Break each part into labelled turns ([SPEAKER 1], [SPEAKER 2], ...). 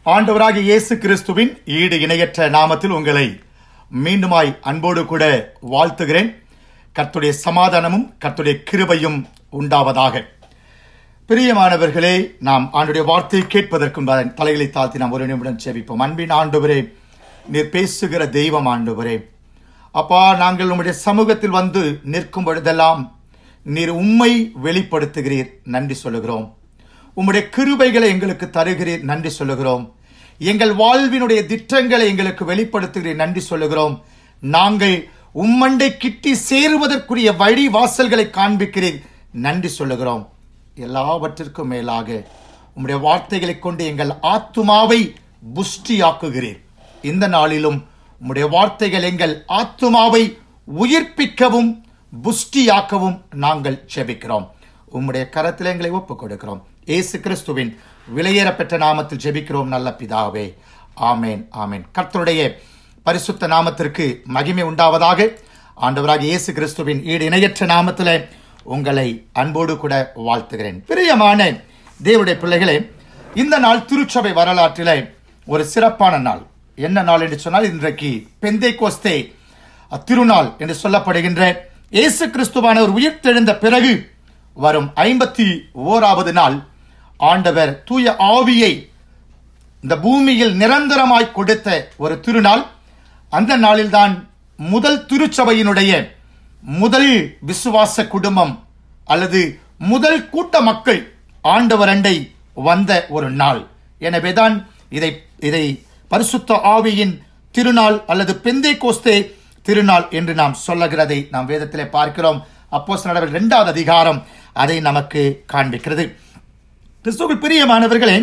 [SPEAKER 1] ஆண்டவராகிய இயேசு கிறிஸ்துவின் ஈடு இணையற்ற நாமத்தில் உங்களை மீண்டுமாய் அன்போடு கூட வாழ்த்துகிறேன் கர்த்துடைய சமாதானமும் கர்த்துடைய கிருபையும் உண்டாவதாக பிரியமானவர்களே நாம் ஆண்டுடைய வார்த்தையை கேட்பதற்கு முன்பாக தலைகளை தாழ்த்தி நாம் ஒரு நிமிடம் செவிப்போம் அன்பின் ஆண்டவரே நீர் பேசுகிற தெய்வம் ஆண்டவரே அப்பா நாங்கள் உம்முடைய சமூகத்தில் வந்து நிற்கும் பொழுதெல்லாம் நீர் உம்மை வெளிப்படுத்துகிறீர் நன்றி சொல்லுகிறோம் உம்முடைய கிருபைகளை எங்களுக்கு தருகிறீர் நன்றி சொல்லுகிறோம் எங்கள் வாழ்வினுடைய திட்டங்களை எங்களுக்கு வெளிப்படுத்துகிறீர் நன்றி சொல்லுகிறோம் நாங்கள் உம்மண்டை கிட்டி சேருவதற்குரிய வழி வாசல்களை காண்பிக்கிறீர் நன்றி சொல்லுகிறோம் எல்லாவற்றிற்கும் மேலாக உம்முடைய வார்த்தைகளை கொண்டு எங்கள் ஆத்துமாவை புஷ்டியாக்குகிறீர் இந்த நாளிலும் உம்முடைய வார்த்தைகள் எங்கள் ஆத்துமாவை உயிர்ப்பிக்கவும் புஷ்டியாக்கவும் நாங்கள் செபிக்கிறோம் உம்முடைய கரத்தில் எங்களை ஒப்புக் கொடுக்கிறோம் இயேசு கிறிஸ்துவின் விலையேறப்பெற்ற நாமத்தில் ஜெபிக்கிறோம் நல்ல பிதாவே ஆமேன் ஆமேன் கர்த்தருடைய பரிசுத்த நாமத்திற்கு மகிமை உண்டாவதாக ஆண்டவராக இயேசு கிறிஸ்துவின் ஈடு இணையற்ற நாமத்தில் உங்களை அன்போடு கூட வாழ்த்துகிறேன் பிரியமான தேவனுடைய பிள்ளைகளே இந்த நாள் திருச்சபை வரலாற்றிலே ஒரு சிறப்பான நாள் என்ன நாள் என்று சொன்னால் இன்றைக்கு பெந்தை கோஸ்தே திருநாள் என்று சொல்லப்படுகின்ற இயேசு கிறிஸ்துவானவர் உயிர்த்தெழுந்த பிறகு வரும் ஐம்பத்தி ஓராவது நாள் ஆண்டவர் தூய ஆவியை இந்த பூமியில் நிரந்தரமாய் கொடுத்த ஒரு திருநாள் அந்த நாளில்தான் முதல் திருச்சபையினுடைய முதல் விசுவாச குடும்பம் அல்லது முதல் கூட்ட மக்கள் ஆண்டவர் அண்டை வந்த ஒரு நாள் எனவேதான் இதை இதை பரிசுத்த ஆவியின் திருநாள் அல்லது பெந்தை கோஸ்தே திருநாள் என்று நாம் சொல்லுகிறதை நாம் வேதத்திலே பார்க்கிறோம் அப்போஸ் நடவடிக்கை இரண்டாவது அதிகாரம் அதை நமக்கு காண்பிக்கிறது கிறிஸ்துவில் பிரியமானவர்களே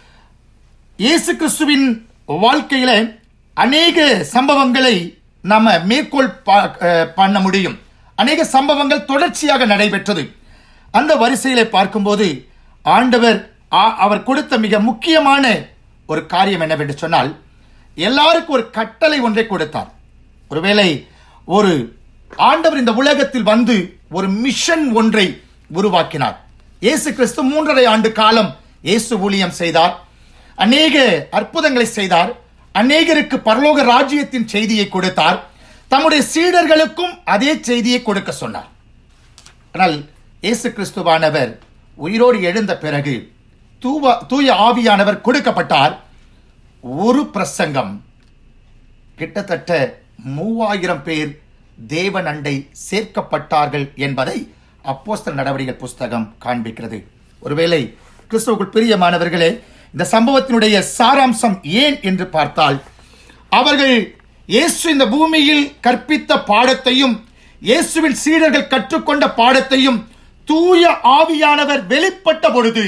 [SPEAKER 1] இயேசு கிறிஸ்துவின் வாழ்க்கையில அநேக சம்பவங்களை நாம மேற்கோள் பா- அஹ் பண்ண முடியும் அநேக சம்பவங்கள் தொடர்ச்சியாக நடைபெற்றது அந்த வரிசையில பார்க்கும்போது ஆண்டவர் ஆ- அவர் கொடுத்த மிக முக்கியமான ஒரு காரியம் என்னவென்று சொன்னால் எல்லாருக்கும் ஒரு கட்டளை ஒன்றை கொடுத்தார் ஒருவேளை ஒரு ஆண்டவர் இந்த உலகத்தில் வந்து ஒரு மிஷன் ஒன்றை உருவாக்கினார் இயேசு கிறிஸ்து மூன்றரை ஆண்டு காலம் இயேசு ஊழியம் செய்தார் அநேக அற்புதங்களை செய்தார் அநேகருக்கு பரலோக ராஜ்யத்தின் செய்தியை கொடுத்தார் தம்முடைய சீடர்களுக்கும் அதே செய்தியை கொடுக்க சொன்னார் ஆனால் இயேசு கிறிஸ்துவானவர் உயிரோடு எழுந்த பிறகு தூவ தூய ஆவியானவர் கொடுக்கப்பட்டார் ஒரு பிரசங்கம் கிட்டத்தட்ட மூவாயிரம் பேர் தேவன் அண்டை சேர்க்கப்பட்டார்கள் என்பதை அப்போஸ்தல நடவடிக்கைகள் புஸ்தகம் காண்பிக்கிறது ஒருவேளை கிறிஸ்துவுக்குள் பிரியமானவர்களே இந்த சம்பவத்தினுடைய சாராம்சம் ஏன் என்று பார்த்தால் அவர்கள் இயேசு இந்த பூமியில் கற்பித்த பாடத்தையும் இயேசுவின் சீடர்கள் கற்றுக்கொண்ட பாடத்தையும் தூய ஆவியானவர் வெளிப்பட்ட பொழுது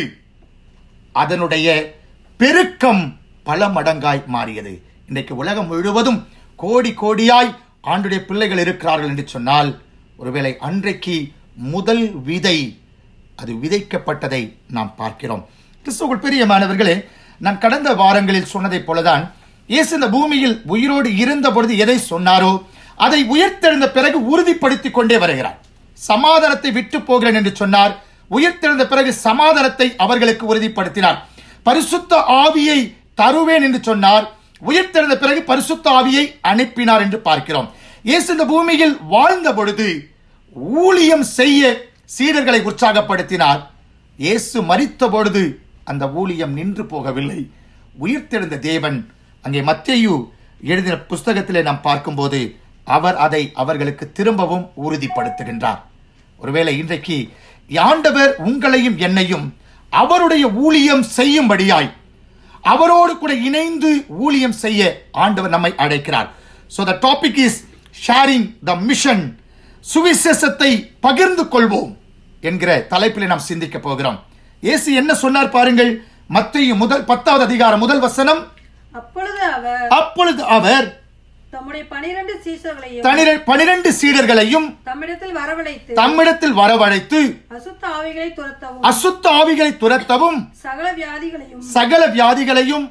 [SPEAKER 1] அதனுடைய பெருக்கம் பல மடங்காய் மாறியது இன்றைக்கு உலகம் முழுவதும் கோடி கோடியாய் ஆண்டுடைய பிள்ளைகள் இருக்கிறார்கள் என்று சொன்னால் ஒருவேளை அன்றைக்கு முதல் விதை அது விதைக்கப்பட்டதை நாம் பார்க்கிறோம் கிறிஸ்துவுக்குள் பிரியமானவர்களே நான் கடந்த வாரங்களில் சொன்னதைப் போலதான் இயேசு இந்த பூமியில் உயிரோடு இருந்த பொழுது எதை சொன்னாரோ அதை உயிர்த்தெழுந்த பிறகு உறுதிப்படுத்திக் கொண்டே வருகிறார் சமாதானத்தை விட்டு போகிறேன் என்று சொன்னார் உயிர்த்தெழுந்த பிறகு சமாதானத்தை அவர்களுக்கு உறுதிப்படுத்தினார் பரிசுத்த ஆவியை தருவேன் என்று சொன்னார் உயிர்த்தெழுந்த பிறகு பரிசுத்த ஆவியை அனுப்பினார் என்று பார்க்கிறோம் இயேசு இந்த பூமியில் வாழ்ந்த பொழுது ஊழியம் செய்ய சீடர்களை உற்சாகப்படுத்தினார் இயேசு மரித்த பொழுது அந்த ஊழியம் நின்று போகவில்லை உயிர்த்தெழுந்த தேவன் அங்கே மத்தேயு எழுதின புஸ்தகத்திலே நாம் பார்க்கும்போது அவர் அதை அவர்களுக்கு திரும்பவும் உறுதிப்படுத்துகின்றார் ஒருவேளை இன்றைக்கு ஆண்டவர் உங்களையும் என்னையும் அவருடைய ஊழியம் செய்யும்படியாய் அவரோடு கூட இணைந்து ஊழியம் செய்ய ஆண்டவர் நம்மை அழைக்கிறார் so the topic is sharing the mission சுவிசேஷத்தை பகிர்ந்து கொள்வோம் என்கிற தலைப்பில் நாம் சிந்திக்க போகிறோம் இயேசு என்ன சொன்னார் பாருங்கள் மத்திய முதல் பத்தாவது அதிகாரம் முதல் வசனம்
[SPEAKER 2] அப்பொழுது அவர்
[SPEAKER 1] அப்பொழுது அவர்
[SPEAKER 2] தம்முடைய பனிரெண்டு சீசர்களையும்
[SPEAKER 1] தனிர- பனிரெண்டு சீடர்களையும்
[SPEAKER 2] தம்மிடத்தில் வரவழைத்து
[SPEAKER 1] தம்மிடத்தில் வரவழைத்து
[SPEAKER 2] அசுத்த ஆவிகளை துரத்தவும்
[SPEAKER 1] அசுத்த ஆவிகளை துரத்தவும்
[SPEAKER 2] சகல வியாதிகளையும்
[SPEAKER 1] சகல வியாதிகளையும்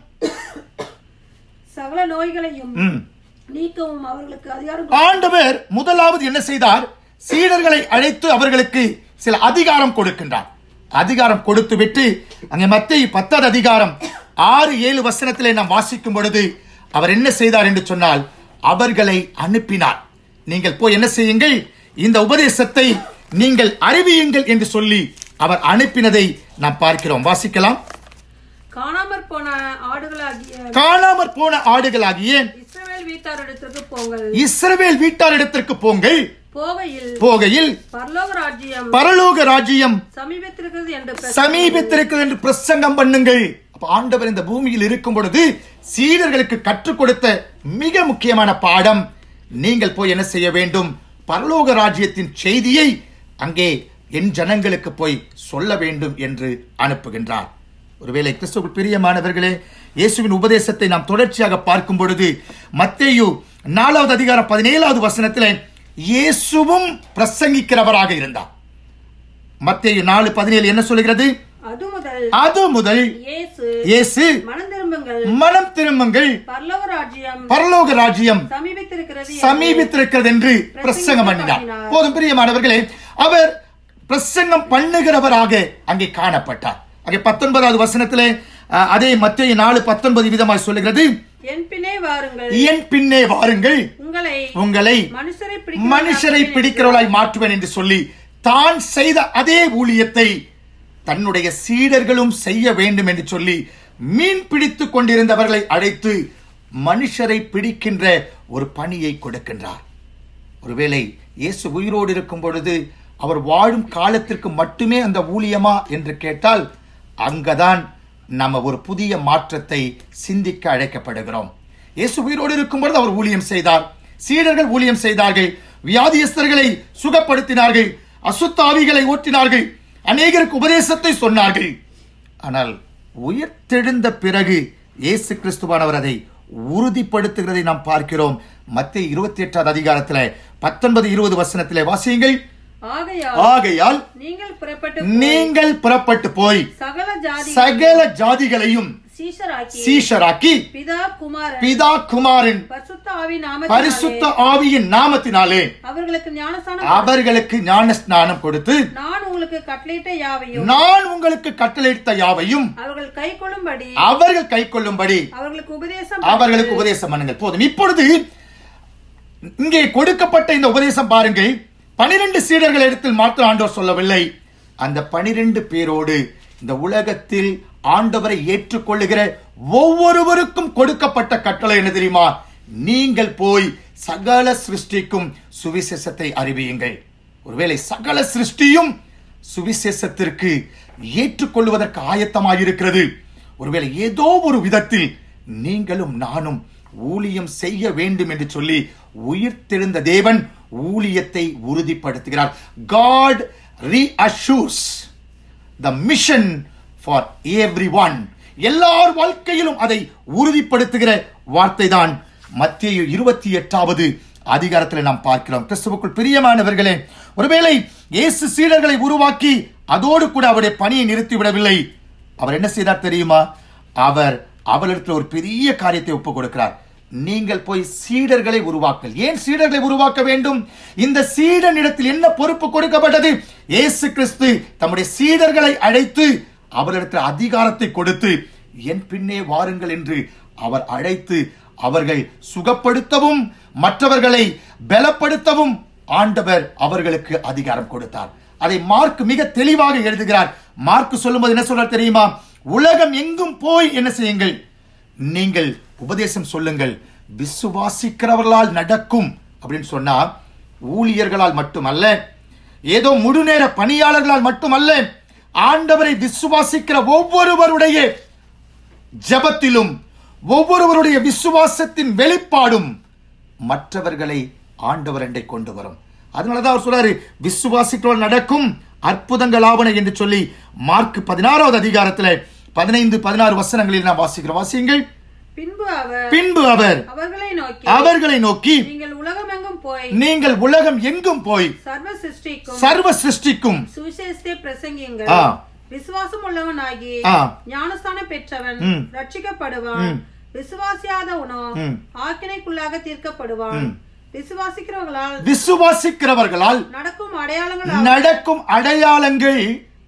[SPEAKER 2] சகல நோய்களையும்
[SPEAKER 1] ம்,
[SPEAKER 2] நீக்கவும் அவர்களுக்கு அதிகாரம் கொடு-
[SPEAKER 1] ஆண்டவர் முதலாவது என்ன செய்தார் சீடர்களை அழைத்து அவர்களுக்கு சில அதிகாரம் கொடுக்கின்றார் அதிகாரம் கொடுத்து விட்டு அங்கே மத்திய பத்தாவது அதிகாரம் ஆறு ஏழு வசனத்திலே நாம் வாசிக்கும் பொழுது அவர் என்ன செய்தார் என்று சொன்னால் அவர்களை அனுப்பினார் நீங்கள் போய் என்ன செய்யுங்கள் இந்த உபதேசத்தை நீங்கள் அறிவியுங்கள் என்று சொல்லி அவர் அனுப்பினதை நாம் பார்க்கிறோம் வாசிக்கலாம்
[SPEAKER 2] காணாமற் போன ஆடுகளாகிய
[SPEAKER 1] காணாமற் போன ஆடுகளாகிய
[SPEAKER 2] இஸ்ரவேல் வீட்டாரிடத்திற்கு போங்கள்
[SPEAKER 1] இஸ்ரவேல் வீட்டாரிடத்திற்கு போங்கள்
[SPEAKER 2] போகையில்
[SPEAKER 1] போகையில்
[SPEAKER 2] பரலோக ராஜ்யம்
[SPEAKER 1] பரலோக ராஜ்யம்
[SPEAKER 2] சமீபத்திருக்கிறது என்று பிரச-
[SPEAKER 1] சமீபத்திருக்கிறது என்று பிரசங்கம் பண்ணுங்கள் அப்ப ஆண்டவர் இந்த பூமியில் இருக்கும் பொழுது சீடர்களுக்கு கற்றுக் கொடுத்த மிக முக்கியமான பாடம் நீங்கள் போய் என்ன செய்ய வேண்டும் பரலோக ராஜ்யத்தின் செய்தியை அங்கே என் ஜனங்களுக்கு போய் சொல்ல வேண்டும் என்று அனுப்புகின்றார் ஒருவேளை கிறிஸ்துவுக்கு பிரியமானவர்களே இயேசுவின் உபதேசத்தை நாம் தொடர்ச்சியாக பார்க்கும் பொழுது மத்தேயு நாலாவது அதிகாரம் பதினேழாவது வசனத்தில் இயேசுவும் பிரசங்கிக்கிறவராக இருந்தார் மத்தேயு நாலு பதினேழு என்ன சொல்லுகிறது
[SPEAKER 2] அது முதல்
[SPEAKER 1] அது முதல்
[SPEAKER 2] இயேசு
[SPEAKER 1] இயேசு
[SPEAKER 2] மனம் திரும்புங்கள்
[SPEAKER 1] மனம் திரும்புங்கள்
[SPEAKER 2] பரலோக ராஜ்யம்
[SPEAKER 1] பரலோக ராஜ்யம்
[SPEAKER 2] சமீபத்திருக்கிறது என்று
[SPEAKER 1] சமீபித்திருக்கிறது என்று பிரசங்கம் பண்ணினார் போதும் பிரியமானவர்களே அவர் பிரசங்கம் பண்ணுகிறவராக அங்கே காணப்பட்டார் அங்கே பத்தொன்பதாவது வசனத்திலே அஹ், அதே மத்திய நாலு பத்தொன்பது விதமாய் சொல்லுகிறது
[SPEAKER 2] என் பின்னே வாருங்கள்
[SPEAKER 1] என் பின்னே வாருங்கள்
[SPEAKER 2] உங்களை
[SPEAKER 1] உங்களை
[SPEAKER 2] மனுஷரை
[SPEAKER 1] மனுஷரை பிடிக்கிறவளாய் மாற்றுவேன் என்று சொல்லி தான் செய்த அதே ஊழியத்தை தன்னுடைய சீடர்களும் செய்ய வேண்டும் என்று சொல்லி மீன் பிடித்துக் கொண்டிருந்தவர்களை அழைத்து மனுஷரை பிடிக்கின்ற ஒரு பணியை கொடுக்கின்றார் ஒருவேளை இயேசு உயிரோடு இருக்கும் பொழுது அவர் வாழும் காலத்திற்கு மட்டுமே அந்த ஊழியமா என்று கேட்டால் அங்கதான் நம்ம ஒரு புதிய மாற்றத்தை சிந்திக்க அழைக்கப்படுகிறோம் இயேசு உயிரோடு இருக்கும் பொழுது அவர் ஊழியம் செய்தார் சீடர்கள் ஊழியம் செய்தார்கள் வியாதியஸ்தர்களை சுகப்படுத்தினார்கள் அசுத்தாவிகளை ஓட்டினார்கள் அநேகருக்கு உபதேசத்தை சொன்னார்கள் ஆனால் உயிர்த்தெழுந்த பிறகு இயேசு கிறிஸ்துவானவர் அதை உறுதிப்படுத்துகிறதை நாம் பார்க்கிறோம் மத்திய இருபத்தி எட்டாவது அதிகாரத்தில் பத்தொன்பது இருபது வசனத்திலே வாசியுங்கள்
[SPEAKER 2] ஆகையால்
[SPEAKER 1] ஆகையால்
[SPEAKER 2] நீங்கள் புறப்பட்டு
[SPEAKER 1] நீங்கள் புறப்பட்டு போய்
[SPEAKER 2] சகல ஜாதி
[SPEAKER 1] சகல ஜாதிகளையும்
[SPEAKER 2] சீஷராக்கி
[SPEAKER 1] சீஷராக்கி
[SPEAKER 2] பிதா குமாரன்
[SPEAKER 1] பிதா குமாரின்
[SPEAKER 2] பரிசுத்த ஆவி நாம
[SPEAKER 1] பரிசுத்த ஆவியின் நாமத்தினாலே
[SPEAKER 2] அவர்களுக்கு ஞானஸ்தானம்
[SPEAKER 1] அவர்களுக்கு ஞான ஸ்நானம் கொடுத்து
[SPEAKER 2] நான் உங்களுக்கு கட்டளையிட்ட யாவையும்
[SPEAKER 1] நான் உங்களுக்கு கட்டளையிட்ட யாவையும்
[SPEAKER 2] அவர்கள் கை கொள்ளும்படி
[SPEAKER 1] அவர்கள் கை கொள்ளும்படி
[SPEAKER 2] அவர்களுக்கு உபதேசம்
[SPEAKER 1] அவர்களுக்கு உபதேசம் பண்ணுங்கள் போதும் இப்பொழுது இங்கே கொடுக்கப்பட்ட இந்த உபதேசம் பாருங்கள் பனிரெண்டு சீடர்கள் இடத்தில் மாத்திர ஆண்டவர் சொல்லவில்லை அந்த பனிரெண்டு பேரோடு இந்த உலகத்தில் ஆண்டவரை ஏற்றுக்கொள்ளுகிற ஒவ்வொருவருக்கும் கொடுக்கப்பட்ட கட்டளை என்ன தெரியுமா நீங்கள் போய் சகல சிருஷ்டிக்கும் சுவிசேஷத்தை அறிவியுங்கள் ஒருவேளை சகல சிருஷ்டியும் சுவிசேஷத்திற்கு ஏற்றுக்கொள்வதற்கு ஆயத்தமாயிருக்கிறது ஒருவேளை ஏதோ ஒரு விதத்தில் நீங்களும் நானும் ஊழியம் செய்ய வேண்டும் என்று சொல்லி உயிர்த்தெழுந்த தேவன் ஊழியத்தை உறுதிப்படுத்துகிறார் God reassures the mission for every one எல்லார் வாழ்க்கையிலும் அதை உறுதிப்படுத்துகிற வார்த்தை தான் மத்திய இருபத்தி எட்டாவது அதிகாரத்தில் நாம் பார்க்கிறோம் கிறிஸ்துவுக்குள் பிரியமானவர்களே ஒருவேளை இயேசு சீடர்களை உருவாக்கி அதோடு கூட அவருடைய பணியை நிறுத்திவிடவில்லை அவர் என்ன செய்தார் தெரியுமா அவர் அவளிடத்தில் ஒரு பெரிய காரியத்தை ஒப்புக் கொடுக்கிறார் நீங்கள் போய் சீடர்களை உருவாக்கல் ஏன் சீடர்களை உருவாக்க வேண்டும் இந்த சீடனிடத்தில் என்ன பொறுப்பு கொடுக்கப்பட்டது இயேசு கிறிஸ்து தம்முடைய சீடர்களை அழைத்து அவரிடத்தில் அதிகாரத்தை கொடுத்து என் பின்னே வாருங்கள் என்று அவர் அழைத்து அவர்கள் சுகப்படுத்தவும் மற்றவர்களை பலப்படுத்தவும் ஆண்டவர் அவர்களுக்கு அதிகாரம் கொடுத்தார் அதை மார்க் மிக தெளிவாக எழுதுகிறார் மார்க் சொல்லும்போது என்ன சொல்றார் தெரியுமா உலகம் எங்கும் போய் என்ன செய்யுங்கள் நீங்கள் உபதேசம் சொல்லுங்கள் விசுவாசிக்கிறவர்களால் நடக்கும் அப்படின்னு சொன்னா ஊழியர்களால் மட்டுமல்ல ஏதோ முழுநேர பணியாளர்களால் மட்டுமல்ல ஆண்டவரை விசுவாசிக்கிற ஒவ்வொருவருடைய ஜெபத்திலும் ஒவ்வொருவருடைய விசுவாசத்தின் வெளிப்பாடும் மற்றவர்களை ஆண்டவர் அண்டை கொண்டு வரும் அதனாலதான் அவர் சொல்றாரு விசுவாசிக்கிறவர்கள் நடக்கும் அற்புதங்கள் ஆவன என்று சொல்லி மார்க் பதினாறாவது அதிகாரத்துல பதினைந்து பதினாறு வசனங்களில் நான் வாசிக்கிறோம் வாசியுங்கள்
[SPEAKER 2] பின்பு அவர்
[SPEAKER 1] பின்பு அவர்
[SPEAKER 2] அவர்களை நோக்கி
[SPEAKER 1] அவர்களை நோக்கி
[SPEAKER 2] நீங்கள் உலகமெங்கும் போய்
[SPEAKER 1] நீங்கள் உலகம் எங்கும் போய்
[SPEAKER 2] சர்வ சிருஷ்டிக்கும்
[SPEAKER 1] சர்வ சிருஷ்டிக்கும்
[SPEAKER 2] சுவிசேஷத்தை பிரசங்கியுங்கள்
[SPEAKER 1] ஆ.
[SPEAKER 2] விசுவாசம் உள்ளவனாகி
[SPEAKER 1] ஆ.
[SPEAKER 2] ஞானஸ்தானம் பெற்றவன்
[SPEAKER 1] ம்.
[SPEAKER 2] ரட்சிக்கப்படுவான்
[SPEAKER 1] ம்.
[SPEAKER 2] விசுவாசியாதவனோ
[SPEAKER 1] ம்.
[SPEAKER 2] ஆக்கினைக்குள்ளாக தீர்க்கப்படுவான்
[SPEAKER 1] ம்.
[SPEAKER 2] விசுவாசிக்கிறவர்களால்
[SPEAKER 1] விசுவாசிக்கிறவர்களால்
[SPEAKER 2] நடக்கும் அடையாளங்கள்
[SPEAKER 1] நடக்கும் அடையாளங்கள்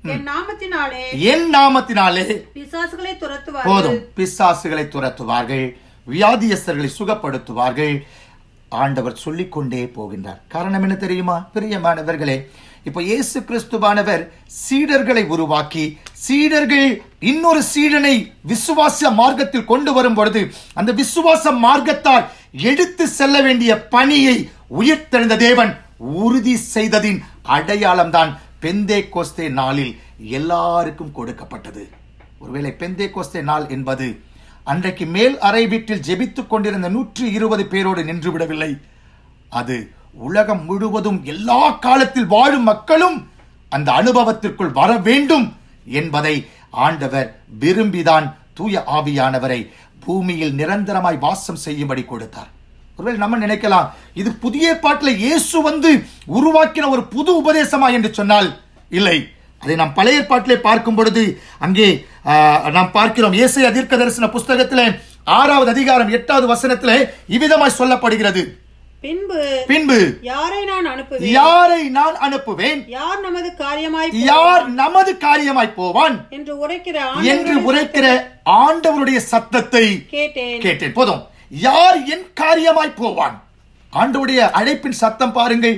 [SPEAKER 2] என் நாமத்தினாலே
[SPEAKER 1] என் நாமத்தினாலே
[SPEAKER 2] பிசாசுகளை
[SPEAKER 1] போதும்
[SPEAKER 2] துரத்துவார்கள்
[SPEAKER 1] பிசாசுகளை துரத்துவார்கள் வியாதியஸ்தர்களை சுகப்படுத்துவார்கள் ஆண்டவர் சொல்லிக்கொண்டே போகின்றார் காரணம் என்ன தெரியுமா பிரியமானவர்களே இப்போ இயேசு கிறிஸ்துவானவர் சீடர்களை உருவாக்கி சீடர்கள் இன்னொரு சீடனை விசுவாச மார்க்கத்தில் கொண்டு வரும் பொழுது அந்த விசுவாச மார்க்கத்தால் எடுத்து செல்ல வேண்டிய பணியை உயிர்த்தெழுந்த தேவன் உறுதி செய்ததின் அடையாளம்தான் பெந்தே கோஸ்தே நாளில் எல்லாருக்கும் கொடுக்கப்பட்டது ஒருவேளை பெந்தே கோஸ்தே நாள் என்பது அன்றைக்கு மேல் அறை வீட்டில் ஜெபித்துக் கொண்டிருந்த நூற்றி இருபது பேரோடு நின்று விடவில்லை அது உலகம் முழுவதும் எல்லா காலத்தில் வாழும் மக்களும் அந்த அனுபவத்திற்குள் வர வேண்டும் என்பதை ஆண்டவர் விரும்பிதான் தூய ஆவியானவரை பூமியில் நிரந்தரமாய் வாசம் செய்யும்படி கொடுத்தார் ஒருவேளை நம்ம நினைக்கலாம் இது புதிய பாட்டில் இயேசு வந்து உருவாக்கின ஒரு புது உபதேசமா என்று சொன்னால் இல்லை அதை நாம் பழைய பாட்டிலே பார்க்கும் பொழுது அங்கே ஆ, நாம் பார்க்கிறோம் இயேசை தீர்க்க தரிசன புஸ்தகத்திலே ஆறாவது அதிகாரம் எட்டாவது வசனத்திலே இவ்விதமாய் சொல்லப்படுகிறது
[SPEAKER 2] பின்பு
[SPEAKER 1] பின்பு
[SPEAKER 2] யாரை நான் அனுப்புவேன்
[SPEAKER 1] யாரை நான் அனுப்புவேன்
[SPEAKER 2] யார் நமது காரியமாய்
[SPEAKER 1] யார் நமது காரியமாய் போவான்
[SPEAKER 2] என்று உரைக்கிற
[SPEAKER 1] என்று
[SPEAKER 2] ஆண்டவருடைய
[SPEAKER 1] உரைக்கிற ஆண்டவருடைய சத்தத்தை
[SPEAKER 2] கேட்டேன்
[SPEAKER 1] கேட்டேன் போதும் யார் என் காரியமாய் போவான் ஆண்டவருடைய அழைப்பின் சத்தம் பாருங்கள்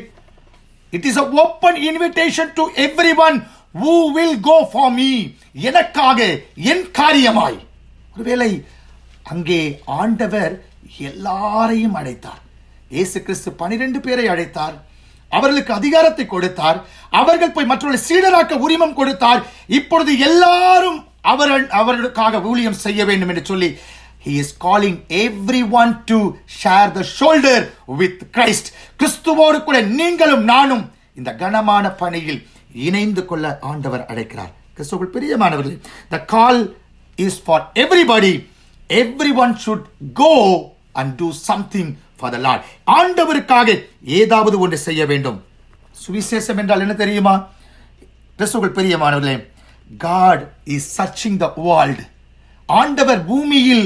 [SPEAKER 1] it is a open invitation to everyone who will go for me எனக்காக என் காரியமாய் ஒருவேளை அங்கே ஆண்டவர் எல்லாரையும் அழைத்தார் இயேசு கிறிஸ்து பனிரெண்டு பேரை அழைத்தார் அவர்களுக்கு அதிகாரத்தை கொடுத்தார் அவர்கள் போய் மற்றவர்களை சீடராக்க உரிமம் கொடுத்தார் இப்பொழுது எல்லாரும் அவர் அவர்களுக்காக ஊழியம் செய்ய வேண்டும் என்று சொல்லி He is calling everyone to share the shoulder with Christ. கிறிஸ்துவோடு கூட நீங்களும் நானும் இந்த கனமான பணியில் இணைந்து கொள்ள ஆண்டவர் அழைக்கிறார் கிறிஸ்துவுக்குள் பிரியமானவர்களே the call is for everybody everyone should go and do something for the Lord ஆண்டவருக்காக ஏதாவது ஒன்று செய்ய வேண்டும் சுவிசேஷம் என்றால் என்ன தெரியுமா கிறிஸ்துவுக்குள் பிரியமானவர்களே God is searching the world ஆண்டவர் பூமியில்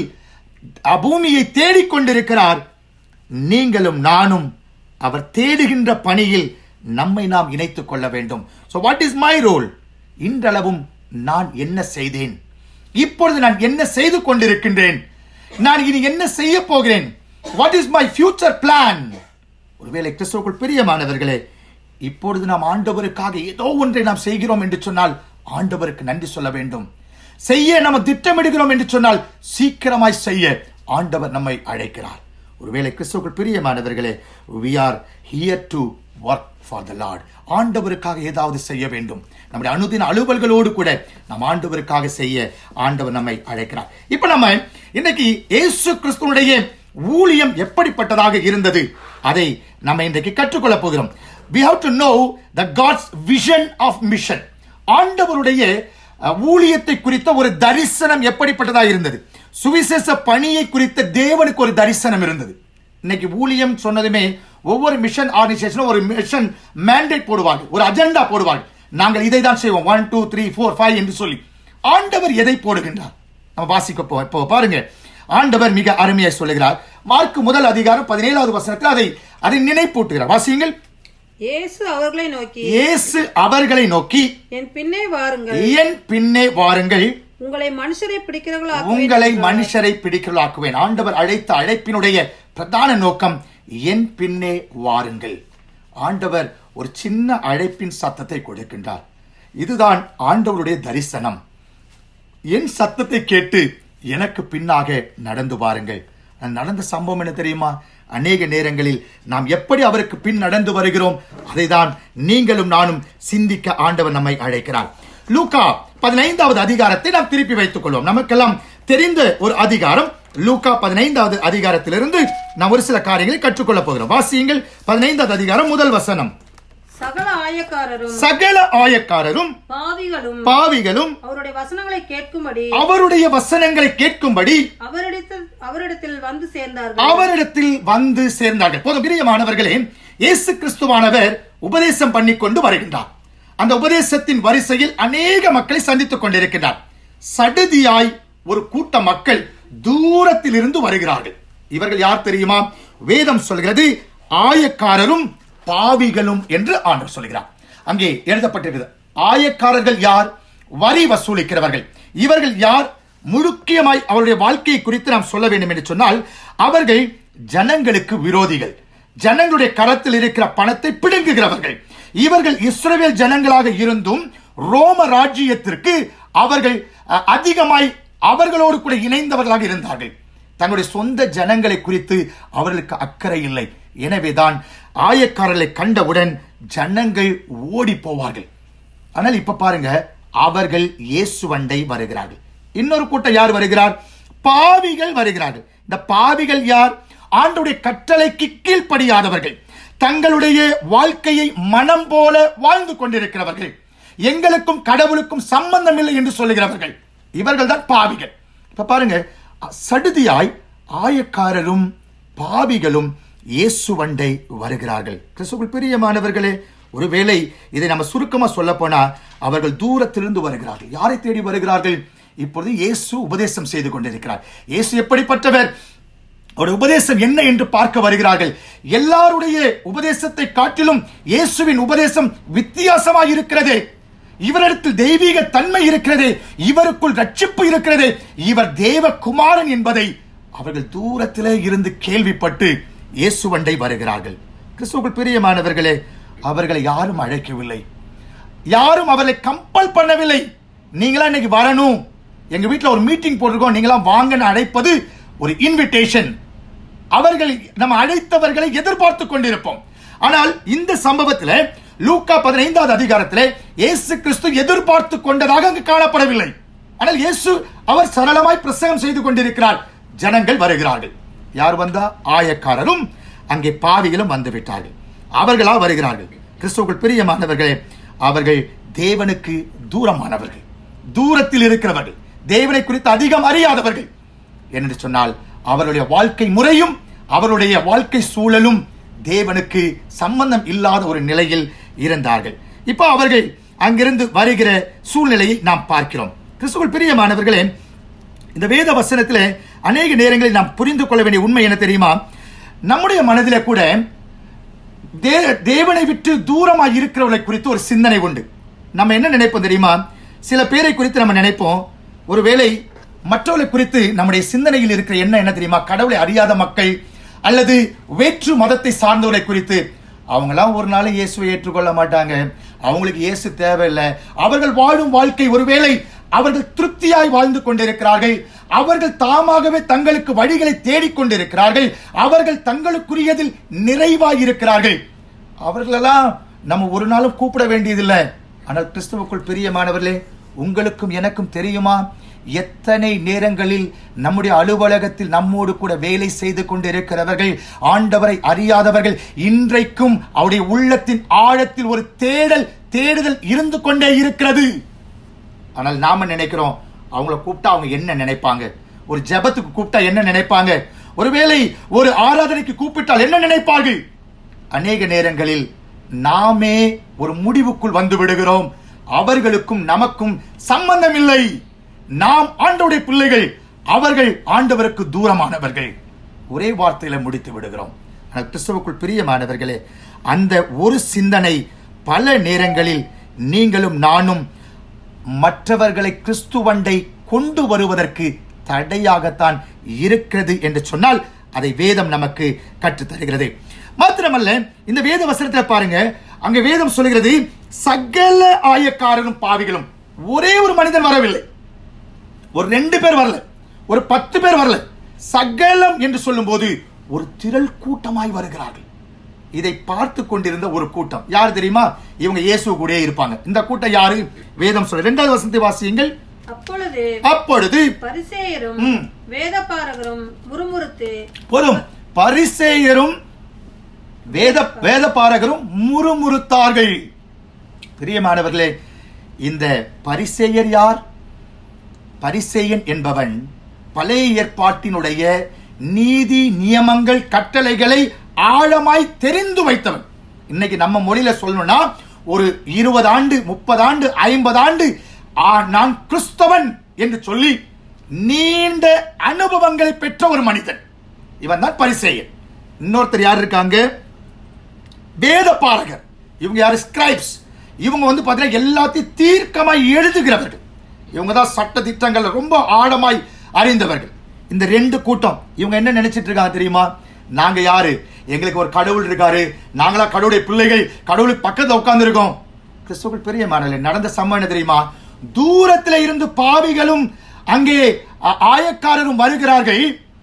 [SPEAKER 1] அ- பூமியை தேடிக்கொண்டிருக்கிறார் நீங்களும் நானும் அவர் தேடுகின்ற பணியில் நம்மை நாம் இணைத்துக் கொள்ள வேண்டும் so what is my role இன்றளவும் நான் என்ன செய்தேன் இப்பொழுது நான் என்ன செய்து கொண்டிருக்கின்றேன் நான் இனி என்ன செய்ய போகிறேன் what is my future plan ஒருவேளை கிறிஸ்துவுக்குள் பிரியமானவர்களே இப்பொழுது நாம் ஆண்டவருக்காக ஏதோ ஒன்றை நாம் செய்கிறோம் என்று சொன்னால் ஆண்டவருக்கு நன்றி சொல்ல வேண்டும் செய்ய நம்ம திட்டமிடுகிறோம் என்று சொன்னால் சீக்கிரமாய் செய்ய ஆண்டவர் நம்மை அழைக்கிறார் ஒருவேளை கிறிஸ்துவுக்குள் பிரியமானவர்களே we are here to work for the lord ஆண்டவருக்காக ஏதாவது செய்ய வேண்டும் நம்முடைய அனுதின அலுவல்களோடு கூட நாம் ஆண்டவருக்காக செய்ய ஆண்டவர் நம்மை அழைக்கிறார் இப்ப நம்ம இன்னைக்கு இயேசு கிறிஸ்துவனுடைய ஊழியம் எப்படிப்பட்டதாக இருந்தது அதை நம்ம இன்றைக்கு கற்றுக்கொள்ள போகிறோம் we have to know the god's vision of mission ஆண்டவருடைய அஹ், ஊழியத்தை குறித்த ஒரு தரிசனம் எப்படிப்பட்டதா இருந்தது சுவிசேஷ பணியை குறித்த தேவனுக்கு ஒரு தரிசனம் இருந்தது இன்னைக்கு ஊழியம் சொன்னதுமே ஒவ்வொரு மிஷன் ஆர்கனைசேஷனும் ஒரு மிஷன் மேண்டேட் போடுவாங்க ஒரு அஜெண்டா போடுவாங்க நாங்கள் இதை தான் செய்வோம் one two three four five என்று சொல்லி ஆண்டவர் எதை போடுகின்றார் நம்ம வாசிக்க போ இப்போ பாருங்க ஆண்டவர் மிக அருமையாய் சொல்லுகிறார் மார்க் முதல் அதிகாரம் பதினேழாவது வசனத்தில் அதை அதை நினைப்பூட்டுகிறார் வாசியுங்கள்
[SPEAKER 2] இயேசு அவர்களை நோக்கி
[SPEAKER 1] இயேசு அவர்களை நோக்கி
[SPEAKER 2] என் பின்னே வாருங்கள்
[SPEAKER 1] என் பின்னே வாருங்கள்
[SPEAKER 2] உங்களை மனுஷரை பிடிக்கிறவர்களா
[SPEAKER 1] உங்களை மனுஷரை பிடிக்கலாக்குவேன் ஆண்டவர் அழைத்த அழைப்பினுடைய பிரதான நோக்கம் என் பின்னே வாருங்கள் ஆண்டவர் ஒரு சின்ன அழைப்பின் சத்தத்தை கொடுக்கின்றார் இதுதான் ஆண்டவருடைய தரிசனம் என் சத்தத்தை கேட்டு எனக்கு பின்னாக நடந்து வாருங்கள் நான் நடந்த சம்பவம் என்ன தெரியுமா அநேக நேரங்களில் நாம் எப்படி அவருக்கு பின் நடந்து வருகிறோம் அதைதான் நீங்களும் நானும் சிந்திக்க ஆண்டவர் நம்மை அழைக்கிறார் லூகா பதினைந்தாவது அதிகாரத்தை நாம் திருப்பி வைத்துக் கொள்வோம் நமக்கெல்லாம் தெரிந்த ஒரு அதிகாரம் லூகா பதினைந்தாவது அதிகாரத்திலிருந்து நாம் ஒரு சில காரியங்களை கற்றுக்கொள்ள போகிறோம் வாசியுங்கள் பதினைந்தாவது அதிகாரம் முதல் வசனம்
[SPEAKER 2] சகல ஆயக்காரரும்
[SPEAKER 1] சகல ஆயக்காரரும்
[SPEAKER 2] பாவிகளும்
[SPEAKER 1] பாவிகளும்
[SPEAKER 2] அவருடைய வசனங்களை கேட்கும்படி
[SPEAKER 1] அவருடைய வசனங்களை கேட்கும்படி
[SPEAKER 2] அவரிடத்தில் அவரிடத்தில் வந்து சேர்ந்தார்கள்
[SPEAKER 1] அவரிடத்தில் வந்து சேர்ந்தார்கள் போதும் பிரியமானவர்களே இயேசு கிறிஸ்துவானவர் உபதேசம் பண்ணி கொண்டு வருகின்றார் அந்த உபதேசத்தின் வரிசையில் அநேக மக்களை சந்தித்துக் கொண்டிருக்கின்றார் சடுதியாய் ஒரு கூட்ட மக்கள் தூரத்தில் இருந்து வருகிறார்கள் இவர்கள் யார் தெரியுமா வேதம் சொல்கிறது ஆயக்காரரும் பாவிகளும் என்று ஆண்டவர் சொல்கிறார் அங்கே எழுதப்பட்டிருக்கிறது ஆயக்காரர்கள் யார் வரி வசூலிக்கிறவர்கள் இவர்கள் யார் முழுக்கியமாய் அவருடைய வாழ்க்கையை குறித்து நாம் சொல்ல வேண்டும் என்று சொன்னால் அவர்கள் ஜனங்களுக்கு விரோதிகள் ஜனங்களுடைய கரத்தில் இருக்கிற பணத்தை பிடுங்குகிறவர்கள் இவர்கள் இஸ்ரவேல் ஜனங்களாக இருந்தும் ரோம ராஜ்யத்திற்கு அவர்கள் அஹ், அதிகமாய் அவர்களோடு கூட இணைந்தவர்களாக இருந்தார்கள் தங்களுடைய சொந்த ஜனங்களை குறித்து அவர்களுக்கு அக்கறை இல்லை எனவேதான் ஆயக்காரர்களை கண்டவுடன் ஜனங்கள் ஓடி போவார்கள் ஆனால் இப்ப பாருங்க அவர்கள் இயேசுவண்டை வருகிறார்கள் இன்னொரு கூட்டம் யார் வருகிறார் பாவிகள் வருகிறார்கள் இந்த பாவிகள் யார் ஆண்டுடைய கட்டளைக்கு கீழ்ப்படியாதவர்கள் தங்களுடைய வாழ்க்கையை மனம் போல வாழ்ந்து கொண்டிருக்கிறவர்கள் எங்களுக்கும் கடவுளுக்கும் சம்பந்தம் இல்லை என்று சொல்லுகிறவர்கள் இவர்கள் தான் பாவிகள் இப்ப பாருங்க சடுதியாய் ஆயக்காரரும் பாவிகளும் இயேசுவண்டை வருகிறார்கள் கிறிஸ்துவுக்குள் பிரியமானவர்களே ஒருவேளை இதை நம்ம சுருக்கமா சொல்ல போனா அவர்கள் தூரத்திலிருந்து வருகிறார்கள் யாரை தேடி வருகிறார்கள் இப்பொழுது இயேசு உபதேசம் செய்து கொண்டிருக்கிறார் இயேசு எப்படிப்பட்டவர் ஒரு உபதேசம் என்ன என்று பார்க்க வருகிறார்கள் எல்லாருடைய உபதேசத்தை காட்டிலும் இயேசுவின் உபதேசம் வித்தியாசமாக இருக்கிறது இவரிடத்தில் தெய்வீக தன்மை இருக்கிறது இவருக்குள் ரட்சிப்பு இருக்கிறது இவர் தேவ குமாரன் என்பதை அவர்கள் தூரத்திலே இருந்து கேள்விப்பட்டு இயேசுவண்டை வருகிறார்கள் கிறிஸ்துவுக்குள் பிரியமானவர்களே அவர்களை யாரும் அழைக்கவில்லை யாரும் அவர்களை கம்பல் பண்ணவில்லை நீங்களா இன்னைக்கு வரணும் எங்க வீட்ல ஒரு மீட்டிங் போட்டிருக்கோம் நீங்களாம் வாங்கன்னு அழைப்பது ஒரு இன்விடேஷன் அவர்கள் நம்ம அழைத்தவர்களை எதிர்பார்த்து கொண்டிருப்போம் ஆனால் இந்த சம்பவத்தில் லூக்கா பதினைந்தாவது அதிகாரத்தில் இயேசு கிறிஸ்து எதிர்பார்த்து கொண்டதாக அங்கு காணப்படவில்லை ஆனால் இயேசு அவர் சரளமாய் பிரசங்கம் செய்து கொண்டிருக்கிறார் ஜனங்கள் வருகிறார்கள் யார் வந்தா ஆயக்காரரும் அங்கே பாவிகளும் வந்து விட்டார்கள் அவர்களா வருகிறார்கள் கிறிஸ்துவுக்குள் பிரியமானவர்களே அவர்கள் தேவனுக்கு தூரமானவர்கள் தூரத்தில் இருக்கிறவர்கள் தேவனை குறித்து அதிகம் அறியாதவர்கள் என்று சொன்னால் அவருடைய வாழ்க்கை முறையும் அவருடைய வாழ்க்கை சூழலும் தேவனுக்கு சம்பந்தம் இல்லாத ஒரு நிலையில் இருந்தார்கள் இப்போ அவர்கள் அங்கிருந்து வருகிற சூழ்நிலையை நாம் பார்க்கிறோம் கிறிஸ்துவுக்குள் பிரியமானவர்களே இந்த வேத வசனத்தில் அநேக நேரங்களில் நாம் புரிந்து கொள்ள வேண்டிய உண்மை என்ன தெரியுமா நம்முடைய மனதிலே கூட தே- தேவனை விட்டு தூரமாக இருக்கிறவர்களை குறித்து ஒரு சிந்தனை உண்டு நம்ம என்ன நினைப்போம் தெரியுமா சில பேரை குறித்து நம்ம நினைப்போம் ஒருவேளை மற்றவர்களை குறித்து நம்முடைய சிந்தனையில் இருக்கிற என்ன என்ன தெரியுமா கடவுளை அறியாத மக்கள் அல்லது வேற்று மதத்தை சார்ந்தவர்களை குறித்து அவங்களாம் ஒரு நாள் இயேசுவை ஏற்றுக்கொள்ள மாட்டாங்க அவங்களுக்கு இயேசு தேவையில்லை அவர்கள் வாழும் வாழ்க்கை ஒருவேளை அவர்கள் திருப்தியாய் வாழ்ந்து கொண்டிருக்கிறார்கள் அவர்கள் தாமாகவே தங்களுக்கு வழிகளை தேடிக்கொண்டிருக்கிறார்கள் அவர்கள் தங்களுக்குரியதில் நிறைவாய் இருக்கிறார்கள் அவர்களெல்லாம் நம்ம ஒரு நாளும் கூப்பிட வேண்டியதில்லை ஆனால் கிறிஸ்துவுக்குள் பிரியமானவர்களே உங்களுக்கும் எனக்கும் தெரியுமா எத்தனை நேரங்களில் நம்முடைய அலுவலகத்தில் நம்மோடு கூட வேலை செய்து கொண்டிருக்கிறவர்கள் ஆண்டவரை அறியாதவர்கள் இன்றைக்கும் அவருடைய உள்ளத்தின் ஆழத்தில் ஒரு தேடல் தேடுதல் இருந்து கொண்டே இருக்கிறது ஆனால் நாம நினைக்கிறோம் அவங்கள கூப்பிட்டா அவங்க என்ன நினைப்பாங்க ஒரு ஜெபத்துக்கு கூப்பிட்டா என்ன நினைப்பாங்க ஒருவேளை ஒரு ஆராதனைக்கு கூப்பிட்டால் என்ன நினைப்பார்கள் அநேக நேரங்களில் நாமே ஒரு முடிவுக்குள் வந்து விடுகிறோம் அவர்களுக்கும் நமக்கும் சம்பந்தம் இல்லை நாம் ஆண்டவருடைய பிள்ளைகள் அவர்கள் ஆண்டவருக்கு தூரமானவர்கள் ஒரே வார்த்தையில முடித்து விடுகிறோம் ஆனால் கிறிஸ்தவுக்குள் பிரியமானவர்களே அந்த ஒரு சிந்தனை பல நேரங்களில் நீங்களும் நானும் மற்றவர்களை கிறிஸ்துவண்டை கொண்டு வருவதற்கு தடையாகத்தான் இருக்கிறது என்று சொன்னால் அதை வேதம் நமக்கு கற்றுத் தருகிறது மாத்திரமல்ல இந்த வேத வசனத்தில் பாருங்க அங்க வேதம் சொல்லுகிறது சகல ஆயக்காரரும் பாவிகளும் ஒரே ஒரு மனிதன் வரவில்லை ஒரு ரெண்டு பேர் வரல ஒரு பத்து பேர் வரல சகலம் என்று சொல்லும்போது ஒரு திரள் கூட்டமாய் வருகிறார்கள் இதை பார்த்து கொண்டிருந்த ஒரு கூட்டம் யார் தெரியுமா இவங்க இயேசு கூட இருப்பாங்க இந்த கூட்டம் யாரு வேதம் சொல்ல இரண்டாவது வசனத்தை வாசியுங்கள்
[SPEAKER 2] அப்பொழுது
[SPEAKER 1] அப்பொழுது
[SPEAKER 2] பரிசேயரும்
[SPEAKER 1] ம்.
[SPEAKER 2] வேதபாரகரும் முறுமுறுத்து
[SPEAKER 1] போதும் பரிசேயரும் வேத வேத பாரகரும் முறுமுறுத்தார்கள் பிரியமானவர்களே இந்த பரிசேயர் யார் பரிசேயன் என்பவன் பழைய ஏற்பாட்டினுடைய நீதி நியமங்கள் கட்டளைகளை ஆழமாய் தெரிந்து வைத்தவன் இன்னைக்கு நம்ம மொழியில சொல்லணும்னா ஒரு இருபது ஆண்டு முப்பது ஆண்டு ஐம்பது ஆண்டு ஆ, நான் கிறிஸ்தவன் என்று சொல்லி நீண்ட அனுபவங்களை பெற்ற ஒரு மனிதன் இவன் தான் பரிசேயன் இன்னொருத்தர் யார் இருக்காங்க வேத பாரகர் இவங்க யாரு ஸ்கிரைப்ஸ் இவங்க வந்து பாத்தீங்கன்னா எல்லாத்தையும் தீர்க்கமாய் எழுதுகிறவர்கள் இவங்க தான் சட்ட திட்டங்கள் ரொம்ப ஆழமாய் அறிந்தவர்கள் இந்த ரெண்டு கூட்டம் இவங்க என்ன நினைச்சிட்டு இருக்காங்க தெரியுமா நாங்க யாரு எங்களுக்கு ஒரு கடவுள் இருக்காரு நாங்களா கடவுளுடைய பிள்ளைகள் கடவுளுக்கு பக்கத்துல உட்கார்ந்து இருக்கோம் கிறிஸ்துவுக்குள் பெரிய மாடல நடந்த சம்பவம் என்ன தெரியுமா தூரத்துல இருந்து பாவிகளும் அங்கே அ- ஆயக்காரரும் வருகிறார்கள்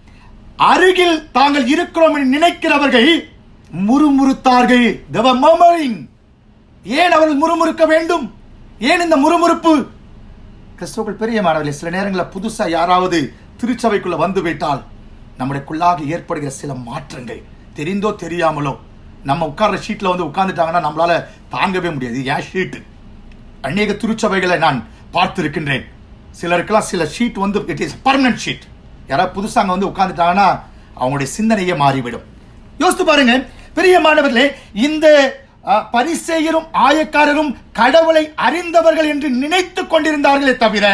[SPEAKER 1] அருகில் தாங்கள் இருக்கிறோம் என்று நினைக்கிறவர்கள் முறுமுறுத்தார்கள் They were murmuring. ஏன் அவர்கள் முறுமுறுக்க வேண்டும் ஏன் இந்த முறுமுறுப்பு கிறிஸ்துவுக்குள் பெரிய மாணவர்களே சில நேரங்களில் புதுசா யாராவது திருச்சபைக்குள்ள வந்து விட்டால் நம்முடையக்குள்ளாக ஏற்படுகிற சில மாற்றங்கள் தெரிந்தோ தெரியாமலோ நம்ம உட்கார்ற ஷீட்ல வந்து உட்கார்ந்துட்டாங்கன்னா நம்மளால தாங்கவே முடியாது இது ஏன் ஷீட்டு அநேக திருச்சபைகளை நான் பார்த்திருக்கின்றேன் சிலருக்கெல்லாம் சில ஷீட் வந்து இட் இஸ் பர்மனன்ட் ஷீட் யாராவது புதுசா அங்க வந்து உட்கார்ந்துட்டாங்கன்னா அவங்களுடைய சிந்தனையே மாறிவிடும் யோசித்து பாருங்க பெரிய மாணவர்களே இந்த அஹ், பரிசேயரும் ஆயக்காரரும் கடவுளை அறிந்தவர்கள் என்று நினைத்துக் கொண்டிருந்தார்களே தவிர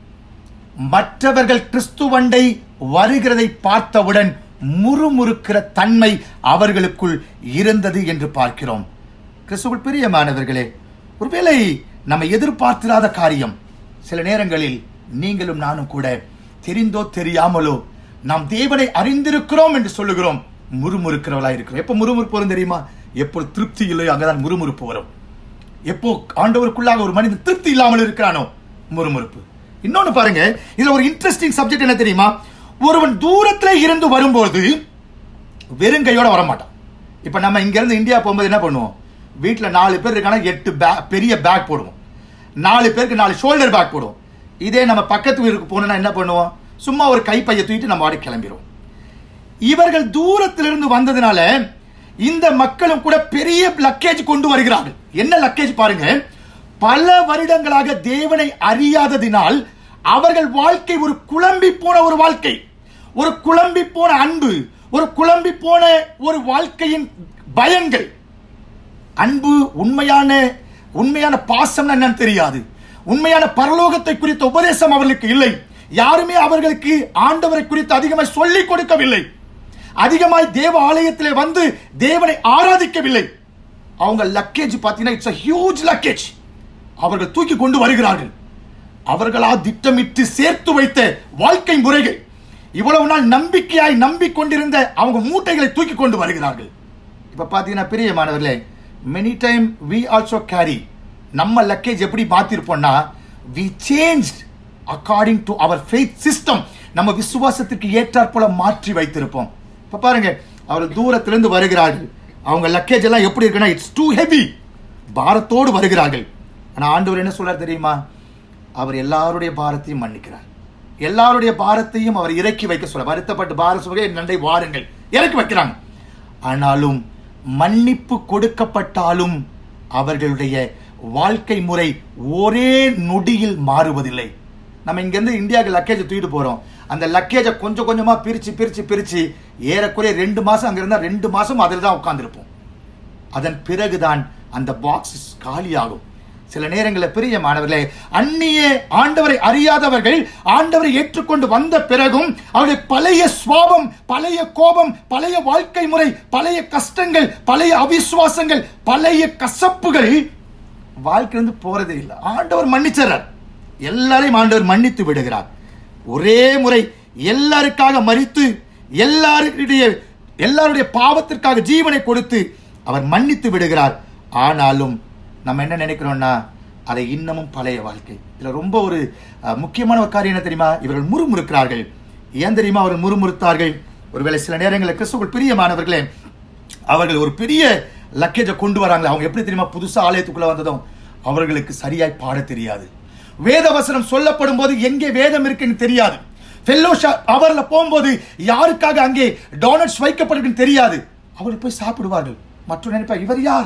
[SPEAKER 1] மற்றவர்கள் கிறிஸ்துவண்டை வருகிறதை பார்த்தவுடன் முறுமுறுக்கிற தன்மை அவர்களுக்குள் இருந்தது என்று பார்க்கிறோம் கிறிஸ்துவுக்குள் பிரியமானவர்களே ஒருவேளை நம்ம எதிர்பார்த்திராத காரியம் சில நேரங்களில் நீங்களும் நானும் கூட தெரிந்தோ தெரியாமலோ நாம் தேவனை அறிந்திருக்கிறோம் என்று சொல்லுகிறோம் முறுமுறுக்கிறவளா இருக்கிறோம் எப்ப முறுமுறுப்பு வரும் தெரியுமா எப்பொழுது திருப்தி இல்லையோ அங்கதான் முறுமுறுப்பு வரும் எப்போ ஆண்டவருக்குள்ளாக ஒரு மனிதன் திருப்தி இல்லாமல் இருக்கிறானோ முறுமுறுப்பு இன்னொன்னு பாருங்க இதுல ஒரு இன்ட்ரெஸ்டிங் சப்ஜெக்ட் என்ன தெரியுமா ஒருவன் தூரத்துல இருந்து வரும்போது வெறுங்கையோட வரமாட்டான் இப்ப நம்ம இங்க இருந்து இந்தியா போகும்போது என்ன பண்ணுவோம் வீட்டுல நாலு பேர் இருக்கானா எட்டு பேக் பெரிய பேக் போடுவோம் நாலு பேருக்கு நாலு ஷோல்டர் பேக் போடுவோம் இதே நம்ம பக்கத்து வீட்டுக்கு போனோம்னா என்ன பண்ணுவோம் சும்மா ஒரு கைப்பையை தூக்கிட்டு நம்ம வாடி கிளம்பிடுவோம் இவர்கள் தூரத்திலிருந்து வந்ததுனால இந்த மக்களும் கூட பெரிய லக்கேஜ் கொண்டு வருகிறார்கள் என்ன லக்கேஜ் பாருங்க பல வருடங்களாக தேவனை அறியாததினால் அவர்கள் வாழ்க்கை ஒரு குழம்பி போன ஒரு வாழ்க்கை ஒரு குழம்பி போன அன்பு ஒரு குழம்பி போன ஒரு வாழ்க்கையின் பயங்கள் அன்பு உண்மையான உண்மையான பாசம் என்னன்னு தெரியாது உண்மையான பரலோகத்தை குறித்த உபதேசம் அவர்களுக்கு இல்லை யாருமே அவர்களுக்கு ஆண்டவரை குறித்து அதிகமாய் சொல்லிக் கொடுக்கவில்லை அதிகமாய் தேவ ஆலயத்திலே வந்து தேவனை ஆராதிக்கவில்லை அவங்க லக்கேஜ் பார்த்தீங்கன்னா இட்ஸ் ஹியூஜ் லக்கேஜ் அவர்கள் தூக்கி கொண்டு வருகிறார்கள் அவர்களா திட்டமிட்டு சேர்த்து வைத்த வாழ்க்கை முறைகள் இவ்வளவு நாள் நம்பிக்கையாய் நம்பிக்கொண்டிருந்த அவங்க மூட்டைகளை தூக்கி கொண்டு வருகிறார்கள் இப்ப பாத்தீங்கன்னா பெரிய மாணவர்களே many time we also carry நம்ம லக்கேஜ் எப்படி மாத்திருப்போம்னா வி சேஞ்ச் அக்கார்டிங் டு அவர் ஃபெய்த் சிஸ்டம் நம்ம விசுவாசத்துக்கு ஏற்றாற் போல மாற்றி வைத்திருப்போம் இப்ப பாருங்க அவர் தூரத்திலிருந்து வருகிறார்கள் அவங்க லக்கேஜ் எல்லாம் எப்படி இருக்குன்னா இட்ஸ் டூ ஹெவி பாரத்தோடு வருகிறார்கள் ஆனா ஆண்டவர் என்ன சொல்றார் தெரியுமா அவர் எல்லாருடைய பாரத்தையும் மன்னிக்கிறார் எல்லாருடைய பாரத்தையும் அவர் இறக்கி வைக்க சொல்ல வருத்தப்பட்டு பார சுகை நண்டை வாருங்கள் இறக்கி வைக்கிறாங்க ஆனாலும் மன்னிப்பு கொடுக்கப்பட்டாலும் அவர்களுடைய வாழ்க்கை முறை ஒரே நொடியில் மாறுவதில்லை நம்ம இங்கேருந்து இந்தியாவுக்கு லக்கேஜை தூக்கிட்டு போறோம் அந்த லக்கேஜை கொஞ்சம் கொஞ்சமா பிரிச்சு பிரிச்சு பிரிச்சு ஏறக்குறைய ரெண்டு மாசம் அங்க இருந்தா ரெண்டு மாசம் அதில் தான் உட்கார்ந்துருப்போம் அதன் பிறகுதான் அந்த பாக்ஸ் காலியாகும் சில நேரங்களில் பெரிய மாணவர்களே அந்நிய ஆண்டவரை அறியாதவர்கள் ஆண்டவரை ஏற்றுக்கொண்டு வந்த பிறகும் அவருடைய பழைய சுவாபம் பழைய கோபம் பழைய வாழ்க்கை முறை பழைய கஷ்டங்கள் பழைய அவிசுவாசங்கள் பழைய கசப்புகள் வாழ்க்கையிலிருந்து போறதே இல்லை ஆண்டவர் மன்னிச்சார் எல்லாரையும் ஆண்டவர் மன்னித்து விடுகிறார் ஒரே முறை எல்லாருக்காக மறித்து எல்லாருடைய எல்லாருடைய பாவத்திற்காக ஜீவனை கொடுத்து அவர் மன்னித்து விடுகிறார் ஆனாலும் நம்ம என்ன நினைக்கிறோம்னா அதை இன்னமும் பழைய வாழ்க்கை இதுல ரொம்ப ஒரு அஹ், முக்கியமான ஒரு காரியம் என்ன தெரியுமா இவர்கள் முறுமுறுக்கிறார்கள் ஏன் தெரியுமா அவர்கள் முறுமுறுத்தார்கள் ஒருவேளை சில நேரங்களில் கிறிஸ்துவுக்குள் பிரியமானவர்களே அவர்கள் ஒரு பெரிய லக்கேஜை கொண்டு வராங்களே அவங்க எப்படி தெரியுமா புதுசா ஆலயத்துக்குள்ள வந்ததும் அவர்களுக்கு சரியாய் பாட தெரியாது வேத வசனம் சொல்லப்படும் போது எங்கே வேதம் இருக்குன்னு தெரியாது ஃபெல்லோஷா அவர்ல போகும்போது யாருக்காக அங்கே டோனட்ஸ் வைக்கப்படுதுன்னு தெரியாது அவர்கள் போய் சாப்பிடுவார்கள் மற்றும் நினைப்பா இவர் யார்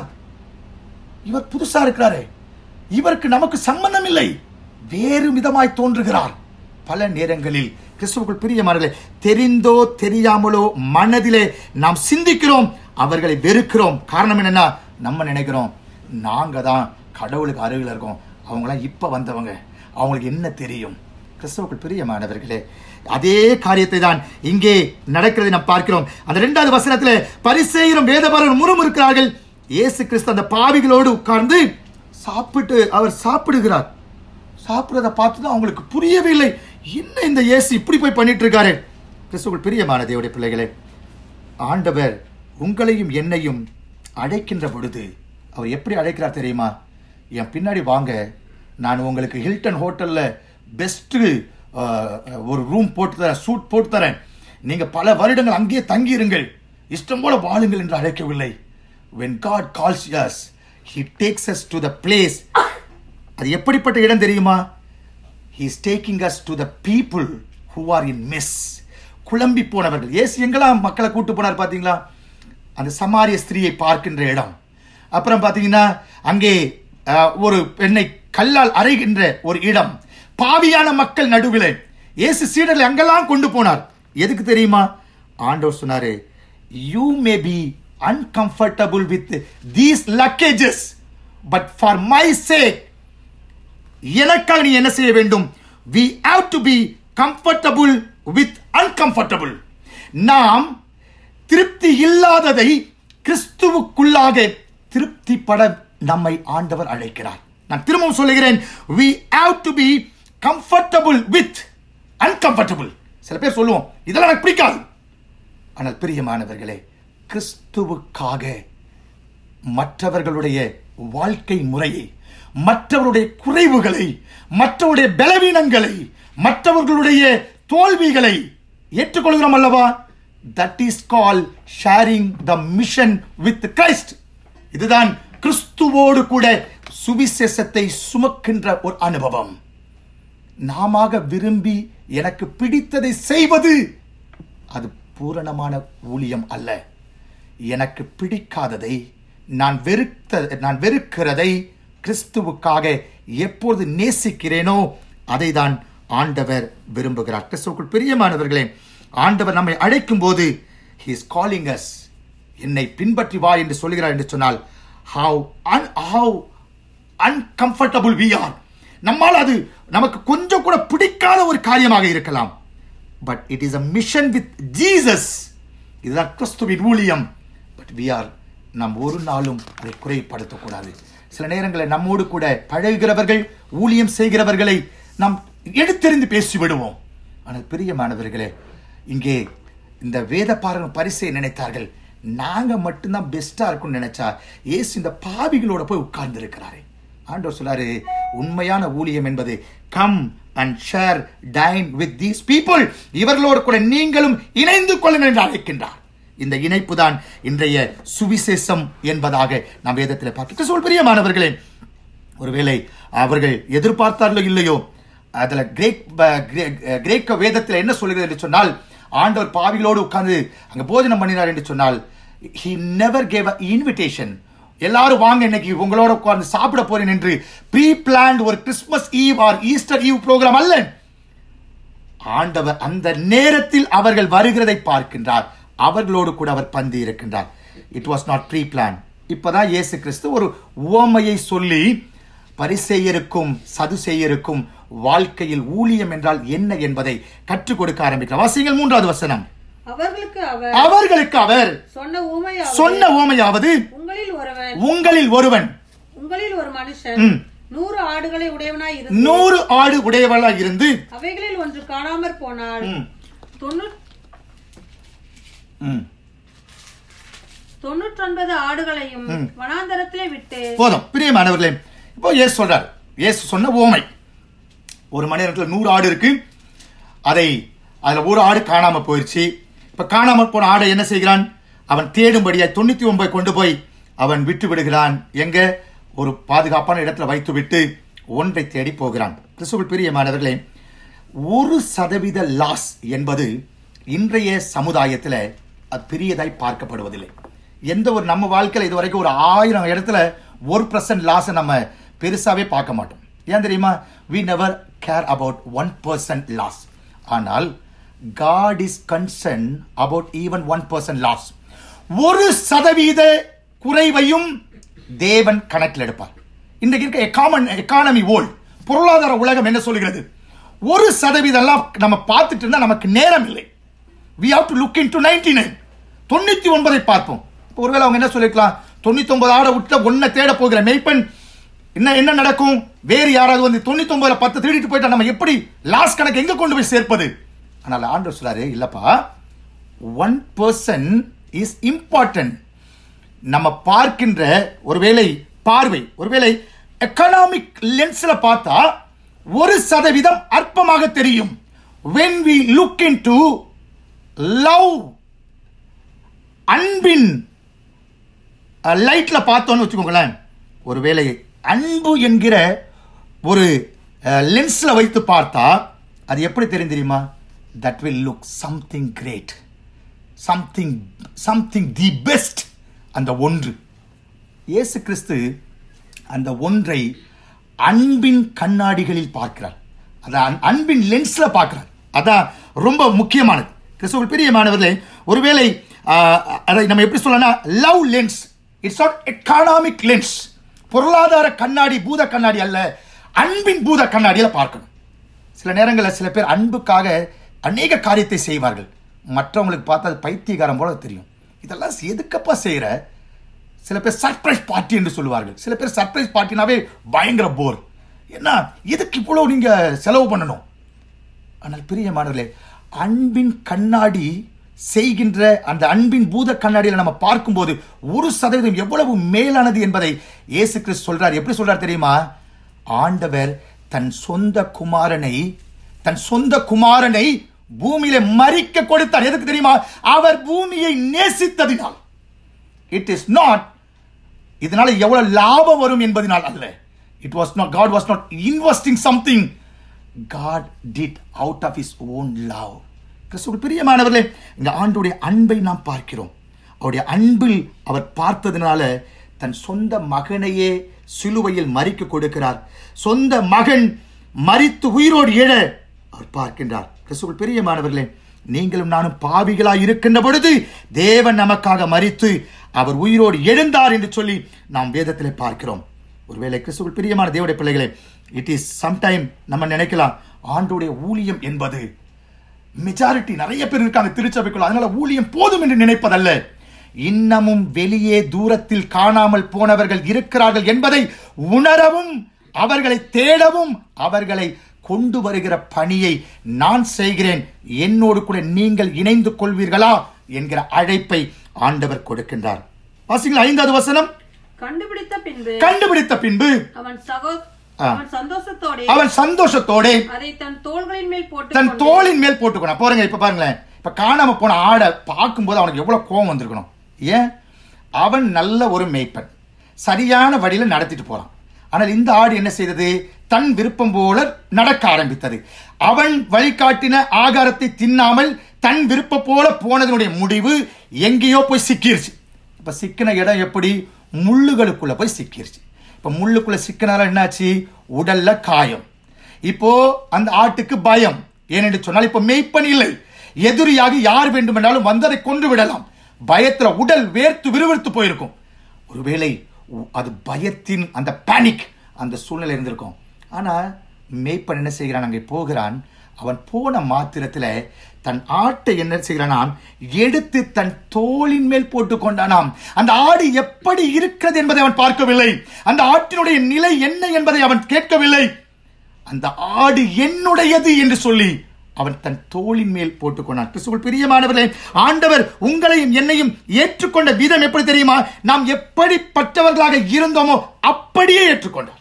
[SPEAKER 1] இவர் புதுசா இருக்கிறாரே இவருக்கு நமக்கு சம்பந்தம் இல்லை வேறு விதமாய் தோன்றுகிறார் பல நேரங்களில் கிறிஸ்துவுக்குள் பிரியமானவர்களே தெரிந்தோ தெரியாமலோ மனதிலே நாம் சிந்திக்கிறோம் அவர்களை வெறுக்கிறோம் காரணம் என்னன்னா நம்ம நினைக்கிறோம் நாங்க தான் கடவுளுக்கு அருகில் இருக்கோம் அவங்களாம் இப்ப வந்தவங்க அவங்களுக்கு என்ன தெரியும் கிறிஸ்துவுக்குள் பிரியமானவர்களே அதே காரியத்தை தான் இங்கே நடக்கிறதை நாம் பார்க்கிறோம் அந்த இரண்டாவது வசனத்தில் பரிசேயரும் வேதபாரரும் முறுமுறுக்கிறார்கள் இயேசு கிறிஸ்து அந்த பாவிகளோடு உட்கார்ந்து சாப்பிட்டு அவர் சாப்பிடுகிறார் சாப்பிடுறத பார்த்து தான் அவங்களுக்கு புரியவே இல்லை என்ன இந்த இயேசு இப்படி போய் பண்ணிட்டு இருக்காரு கிறிஸ்துவுக்குள் பிரியமான தேவடைய பிள்ளைகளே ஆண்டவர் உங்களையும் என்னையும் அழைக்கின்ற பொழுது அவர் எப்படி அழைக்கிறார் தெரியுமா என் பின்னாடி வாங்க நான் உங்களுக்கு ஹில்டன் ஹோட்டல்ல பெஸ்ட் ஒரு ரூம் போட்டு தரேன் சூட் போட்டு தரேன் நீங்க பல வருடங்கள் அங்கேயே தங்கியிருங்கள் இஷ்டம் போல வாழுங்கள் என்று அழைக்கவில்லை when god calls us he takes us to the place அது எப்படிப்பட்ட இடம் தெரியுமா he is taking us to the people who are in miss குழம்பி போனவர்கள் இயேசு எங்கெல்லாம் மக்களை கூட்டு போனார் பாத்தீங்களா அந்த சமாரிய ஸ்திரியை பார்க்கின்ற இடம் அப்புறம் பாத்தீங்கன்னா அங்கே அஹ், ஒரு பெண்ணை கல்லால் அறைகின்ற ஒரு இடம் பாவியான மக்கள் நடுவில் இயேசு சீடர்களை அங்கெல்லாம் கொண்டு போனார் எதுக்கு தெரியுமா ஆண்டவர் சொன்னாரு you may be uncomfortable with these luggages but for my sake எனக்காக நீ என்ன செய்ய வேண்டும் we have to be comfortable with uncomfortable நாம் திருப்தி இல்லாததை கிறிஸ்துவுக்குள்ளாக திருப்திப்பட நம்மை ஆண்டவர் அழைக்கிறார் நான் திரும்பவும் சொல்லுகிறேன் we have to be comfortable with uncomfortable சில பேர் சொல்லுவோம் இதெல்லாம் எனக்கு பிடிக்காது ஆனால் பிரியமானவர்களே கிறிஸ்துவுக்காக மற்றவர்களுடைய வாழ்க்கை முறையை மற்றவருடைய குறைவுகளை மற்றவருடைய பலவீனங்களை மற்றவர்களுடைய தோல்விகளை ஏற்றுக்கொள்கிறோம் அல்லவா that is call sharing the mission with Christ இதுதான் கிறிஸ்துவோடு கூட சுவிசேஷத்தை சுமக்கின்ற ஒரு அனுபவம் நாமாக விரும்பி எனக்கு பிடித்ததை செய்வது அது பூரணமான ஊழியம் அல்ல எனக்கு பிடிக்காததை நான் வெறுத்த நான் வெறுக்கிறதை கிறிஸ்துவுக்காக எப்பொழுது நேசிக்கிறேனோ அதை தான் ஆண்டவர் விரும்புகிறார் கிறிஸ்துவுக்குள் பிரியமானவர்களே ஆண்டவர் நம்மை அழைக்கும் போது he is calling us என்னை பின்பற்றி வா என்று சொல்கிறார் என்று சொன்னால் how un how uncomfortable we are நம்மால் அது நமக்கு கொஞ்சம் கூட பிடிக்காத ஒரு காரியமாக இருக்கலாம் but it is a mission with Jesus இதுதான் கிறிஸ்துவின் ஊழியம் பட் வி ஆர் நாம் ஒரு நாளும் அதை குறைப்படுத்தக்கூடாது சில நேரங்களில் நம்மோடு கூட பழகுகிறவர்கள் ஊழியம் செய்கிறவர்களை நாம் எடுத்தெறிந்து பேசி விடுவோம் ஆனால் பிரியமானவர்களே இங்கே இந்த வேத பாரகம் பரிசை நினைத்தார்கள் நாங்க மட்டும்தான் பெஸ்டா இருக்கும்னு நினைச்சா ஏசு இந்த பாவிகளோட போய் உட்கார்ந்து இருக்கிறாரு ஆண்டவர் சொல்றாரு உண்மையான ஊழியம் என்பது come and share dine with these people இவர்களோடு கூட நீங்களும் இணைந்து கொள்ளுங்கள் என்று அழைக்கின்றார் இந்த இணைப்பு தான் இன்றைய சுவிசேஷம் என்பதாக நாம் வேதத்தில் பார்த்து சொல் பிரியமானவர்களே ஒருவேளை அவர்கள் எதிர்பார்த்தார்களோ இல்லையோ அதுல கிரேக் ப- கிரே- கிரேக்க வேதத்தில் என்ன சொல்கிறது என்று சொன்னால் ஆண்டவர் பாவிகளோடு உட்கார்ந்து அங்க போஜனம் பண்ணினார் என்று சொன்னால் he never gave a invitation எல்லாரும் வாங்க இன்னைக்கு உங்களோட உட்கார்ந்து சாப்பிட போறேன் என்று ப்ரீ பிளான்ட் ஒரு Christmas eve or Easter eve programme அல்ல ஆண்டவர் அந்த நேரத்தில் அவர்கள் வருகிறதை பார்க்கின்றார் அவர்களோடு கூட அவர் பந்தி இருக்கின்றார் it was not pre plan இப்பதான் இயேசு கிறிஸ்து ஒரு உவமையை சொல்லி பரிசெயருக்கும் சதுசெயருக்கும் வாழ்க்கையில் ஊழியம் என்றால் என்ன என்பதை கற்றுக் கொடுக்க ஆரம்பிக்கிறார் வாசிங்கள் மூன்றாவது வசனம்
[SPEAKER 2] அவர்களுக்கு அவர்
[SPEAKER 1] அவர்களுக்கு அவர்
[SPEAKER 2] சொன்ன ஊமையாவது
[SPEAKER 1] சொன்ன உவமையாவது
[SPEAKER 2] உங்களில் ஒருவன்
[SPEAKER 1] உங்களில் ஒருவன்
[SPEAKER 2] உங்களில் ஒரு மனுஷன்
[SPEAKER 1] ம்.
[SPEAKER 2] நூறு ஆடுகளை உடையவனாய் இருந்து
[SPEAKER 1] நூறு ஆடு உடையவளாக இருந்து
[SPEAKER 2] அவைகளில் ஒன்று காணாமற் போனால்
[SPEAKER 1] ம்,
[SPEAKER 2] தொண்ணூ-
[SPEAKER 1] ம்,
[SPEAKER 2] தொண்ணூற்றொன்பது ஆடுகளையும் வனாந்தரத்திலே விட்டு
[SPEAKER 1] போதும் பிரியமானவர்களே இப்போ இயேசு சொல்றார் இயேசு சொன்ன ஓமை ஒரு மணி நேரத்தில் நூறு ஆடு இருக்கு அதை அதுல ஒரு ஆடு காணாம போயிருச்சு இப்ப காணாம போன ஆடை என்ன செய்கிறான் அவன் தேடும்படியாய் தொண்ணூத்தி ஒன்பது கொண்டு போய் அவன் விட்டு விடுகிறான் எங்க ஒரு பாதுகாப்பான இடத்துல வைத்து விட்டு ஒன்றை தேடி போகிறான் கிறிஸ்துவுக்குள் பிரியமானவர்களே ஒரு சதவீத லாஸ் என்பது இன்றைய சமுதாயத்தில் அது பெரியதாய் பார்க்கப்படுவதில்லை எந்த ஒரு நம்ம வாழ்க்கையில் இது வரைக்கும் ஒரு ஆயிரம் இடத்துல ஒரு பர்சன்ட் லாஸை நம்ம பெருசாவே பார்க்க மாட்டோம் ஏன் தெரியுமா we never care about one percent loss ஆனால் God is concern about even one percent loss ஒரு சதவீத குறைவையும் தேவன் கணக்கில் எடுப்பார் இன்றைக்கு இருக்க எக்காமன் எக்கானமி வேர்ல்ட் பொருளாதார உலகம் என்ன சொல்கிறது ஒரு சதவீதம் எல்லாம் நம்ம பார்த்துட்டு இருந்தா நமக்கு நேரம் இல்லை we have to look in to ninety nine தொண்ணூத்தி ஒன்பதை பார்ப்போம் இப்போ ஒருவேளை அவங்க என்ன சொல்லிருக்கலாம் தொண்ணூத்தி ஒன்பது ஆட விட்டு ஒன்ன தேட போகிற மெய்ப்பெண் என்ன என்ன நடக்கும் வேறு யாராவது வந்து தொண்ணூத்தி ஒன்பதுல பத்து திருடிட்டு போயிட்டா நம்ம எப்படி லாஸ்ட் கணக்கு எங்க கொண்டு போய் சேர்ப்பது ஆனால் ஆண்டவர் சொல்றாரு இல்லப்பா ஒன் பர்சன் இஸ் இம்பார்ட்டன்ட் நம்ம பார்க்கின்ற ஒருவேளை பார்வை ஒருவேளை எக்கனாமிக் லென்ஸ்ல பார்த்தா ஒரு சதவீதம் அற்பமாக தெரியும் when we look into love அன்பின் லைட்ல பார்த்தோன்னு வச்சுக்கோங்களேன் ஒருவேளை அன்பு என்கிற ஒரு லென்ஸ்ல வைத்து பார்த்தா அது எப்படி தெரியும் தெரியுமா that will look something great something something the best அந்த ஒன்று இயேசு கிறிஸ்து அந்த ஒன்றை அன்பின் கண்ணாடிகளில் பார்க்கிறார் அதான் அன்பின் லென்ஸ்ல பார்க்கிறார் அதான் ரொம்ப முக்கியமானது கிறிஸ்துவ பிரியமானவர்களே ஒருவேளை ஆஹ், அதை நம்ம எப்படி சொல்லலாம் love lens it's not economic lens பொருளாதார கண்ணாடி பூத கண்ணாடி அல்ல அன்பின் பூத கண்ணாடியில பார்க்கணும் சில நேரங்களில் சில பேர் அன்புக்காக அநேக காரியத்தை செய்வார்கள் மற்றவங்களுக்கு பார்த்தா அது பைத்தியகாரம் போல தெரியும் இதெல்லாம் எதுக்கப்பா செய்யற சில பேர் சர்ப்ரைஸ் பார்ட்டி என்று சொல்லுவார்கள் சில பேர் சர்ப்ரைஸ் பார்ட்டினாவே பயங்கர போர் என்ன எதுக்கு இவ்வளவு நீங்க செலவு பண்ணணும் ஆனால் பிரியமானவர்களே அன்பின் கண்ணாடி செய்கின்ற அந்த அன்பின் பூத கண்ணாடியில் நம்ம பார்க்கும்போது ஒரு சதவீதம் எவ்வளவு மேலானது என்பதை இயேசு கிறிஸ்து சொல்றார் எப்படி சொல்றார் தெரியுமா ஆண்டவர் தன் சொந்த குமாரனை தன் சொந்த குமாரனை பூமியில மறிக்க கொடுத்தார் எதுக்கு தெரியுமா அவர் பூமியை நேசித்ததினால் இட் இஸ் நாட் இதனால எவ்வளவு லாபம் வரும் என்பதனால் அல்ல it was not God was not investing something God did out of is own love கிறிஸ்துவுக்கு பிரியமானவர்களே இந்த ஆண்டுடைய அன்பை நாம் பார்க்கிறோம் அவருடைய அன்பில் அவர் பார்த்ததுனால தன் சொந்த மகனையே சிலுவையில் மறிக்க கொடுக்கிறார் சொந்த மகன் மரித்து உயிரோடு எழ அவர் பார்க்கின்றார் கிறிஸ்துவுக்கு பிரியமானவர்களே நீங்களும் நானும் பாவிகளாய் இருக்கின்ற பொழுது தேவன் நமக்காக மரித்து அவர் உயிரோடு எழுந்தார் என்று சொல்லி நாம் வேதத்திலே பார்க்கிறோம் ஒருவேளை கிறிஸ்துவுக்கு பிரியமான தேவடைய பிள்ளைகளே இட் இஸ் சம்டைம் நம்ம நினைக்கலாம் ஆண்டுடைய ஊழியம் என்பது மெஜாரிட்டி நிறைய பேர் இருக்காங்க திருச்சபைக்குள்ள அதனால ஊழியம் போதும் என்று நினைப்பதல்ல இன்னமும் வெளியே தூரத்தில் காணாமல் போனவர்கள் இருக்கிறார்கள் என்பதை உணரவும் அவர்களை தேடவும் அவர்களை கொண்டு வருகிற பணியை நான் செய்கிறேன் என்னோடு கூட நீங்கள் இணைந்து கொள்வீர்களா என்கிற அழைப்பை ஆண்டவர் கொடுக்கின்றார் வாசிங்கள் ஐந்தாவது வசனம்
[SPEAKER 2] கண்டுபிடித்த பின்பு
[SPEAKER 1] கண்டுபிடித்த பின்பு
[SPEAKER 2] அவன் சகோ
[SPEAKER 1] ஆ.
[SPEAKER 2] அவன் சந்தோஷத்தோட
[SPEAKER 1] அவன் சந்தோஷத்தோட
[SPEAKER 2] அதை தன் தோள்களின் மேல் போட்டு
[SPEAKER 1] தன் தோளின் மேல் போட்டுக்கணும் பாருங்க இப்ப பாருங்களேன் இப்ப காணாம போன ஆடை பார்க்கும்போது அவனுக்கு எவ்வளவு கோபம் வந்திருக்கணும் ஏன் அவன் நல்ல ஒரு மேய்ப்பன் சரியான வழியில நடத்திட்டு போறான் ஆனால் இந்த ஆடு என்ன செய்தது தன் விருப்பம் போல நடக்க ஆரம்பித்தது அவன் வழிகாட்டின ஆகாரத்தை தின்னாமல் தன் விருப்பம் போல போனதனுடைய முடிவு எங்கேயோ போய் சிக்கிருச்சு இப்ப சிக்கின இடம் எப்படி முள்ளுகளுக்குள்ள போய் சிக்கிருச்சு இப்ப முள்ளுக்குள்ள சிக்கினால என்னாச்சு உடல்ல காயம் இப்போ அந்த ஆட்டுக்கு பயம் ஏனென்று சொன்னால் இப்போ மெய்ப்பன் இல்லை எதிரியாக யார் வேண்டுமென்றாலும் வந்ததை கொன்று விடலாம் பயத்துல உடல் வேர்த்து விறுவிறுத்து போயிருக்கும் ஒருவேளை உ- அது பயத்தின் அந்த பேனிக் அந்த சூழ்நிலை இருந்திருக்கும் ஆனா மேய்ப்பன் என்ன செய்கிறான் அங்கே போகிறான் அவன் போன மாத்திரத்துல தன் ஆட்டை என்ன செய்கிறானாம் எடுத்து தன் தோளின் மேல் போட்டுக் கொண்டானாம் அந்த ஆடு எப்படி இருக்கிறது என்பதை அவன் பார்க்கவில்லை அந்த ஆட்டினுடைய நிலை என்ன என்பதை அவன் கேட்கவில்லை அந்த ஆடு என்னுடையது என்று சொல்லி அவன் தன் தோளின் மேல் போட்டுக்கொண்டான் கிறிஸ்துவுள் பிரியமானவர்களே ஆண்டவர் உங்களையும் என்னையும் ஏற்றுக்கொண்ட விதம் எப்படி தெரியுமா நாம் எப்படிப்பட்டவர்களாக இருந்தோமோ அப்படியே ஏற்றுக்கொண்டார்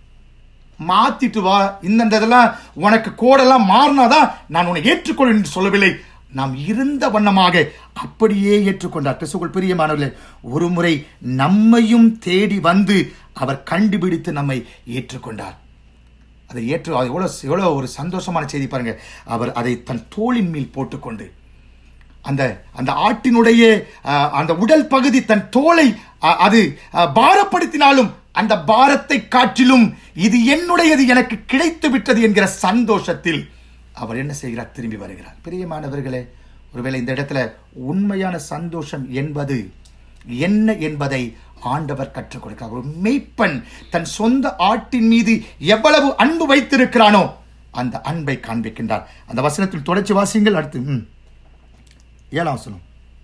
[SPEAKER 1] மாத்திட்டு வா இந்த இதெல்லாம் உனக்கு கோடெல்லாம் மாறினாதான் நான் உன்னை ஏற்றுக்கொள் என்று சொல்லவில்லை நாம் இருந்த வண்ணமாக அப்படியே ஏற்றுக்கொண்டார் கிறிஸ்துவுள் பிரியமானவர்களே ஒரு முறை நம்மையும் தேடி வந்து அவர் கண்டுபிடித்து நம்மை ஏற்றுக்கொண்டார் அதை ஏற்று அது எவ்வளோ எவ்வளோ ஒரு சந்தோஷமான செய்தி பாருங்க அவர் அதை தன் தோளின் மேல் போட்டுக்கொண்டு அந்த அந்த ஆட்டினுடைய அஹ், அந்த உடல் பகுதி தன் தோலை அஹ், அது அஹ், பாரப்படுத்தினாலும் அந்த பாரத்தை காட்டிலும் இது என்னுடையது எனக்கு கிடைத்து விட்டது என்கிற சந்தோஷத்தில் அவர் என்ன செய்கிறார் திரும்பி வருகிறார் பிரியமானவர்களே ஒருவேளை இந்த இடத்துல உண்மையான சந்தோஷம் என்பது என்ன என்பதை ஆண்டவர் கற்றுக் கொடுக்கிறார் ஒரு மெய்ப்பன் தன் சொந்த ஆட்டின் மீது எவ்வளவு அன்பு வைத்திருக்கிறானோ அந்த அன்பை காண்பிக்கின்றார் அந்த வசனத்தில் தொடர்ச்சி வாசியுங்கள் அடுத்து ம். ஏழாம் வசனம்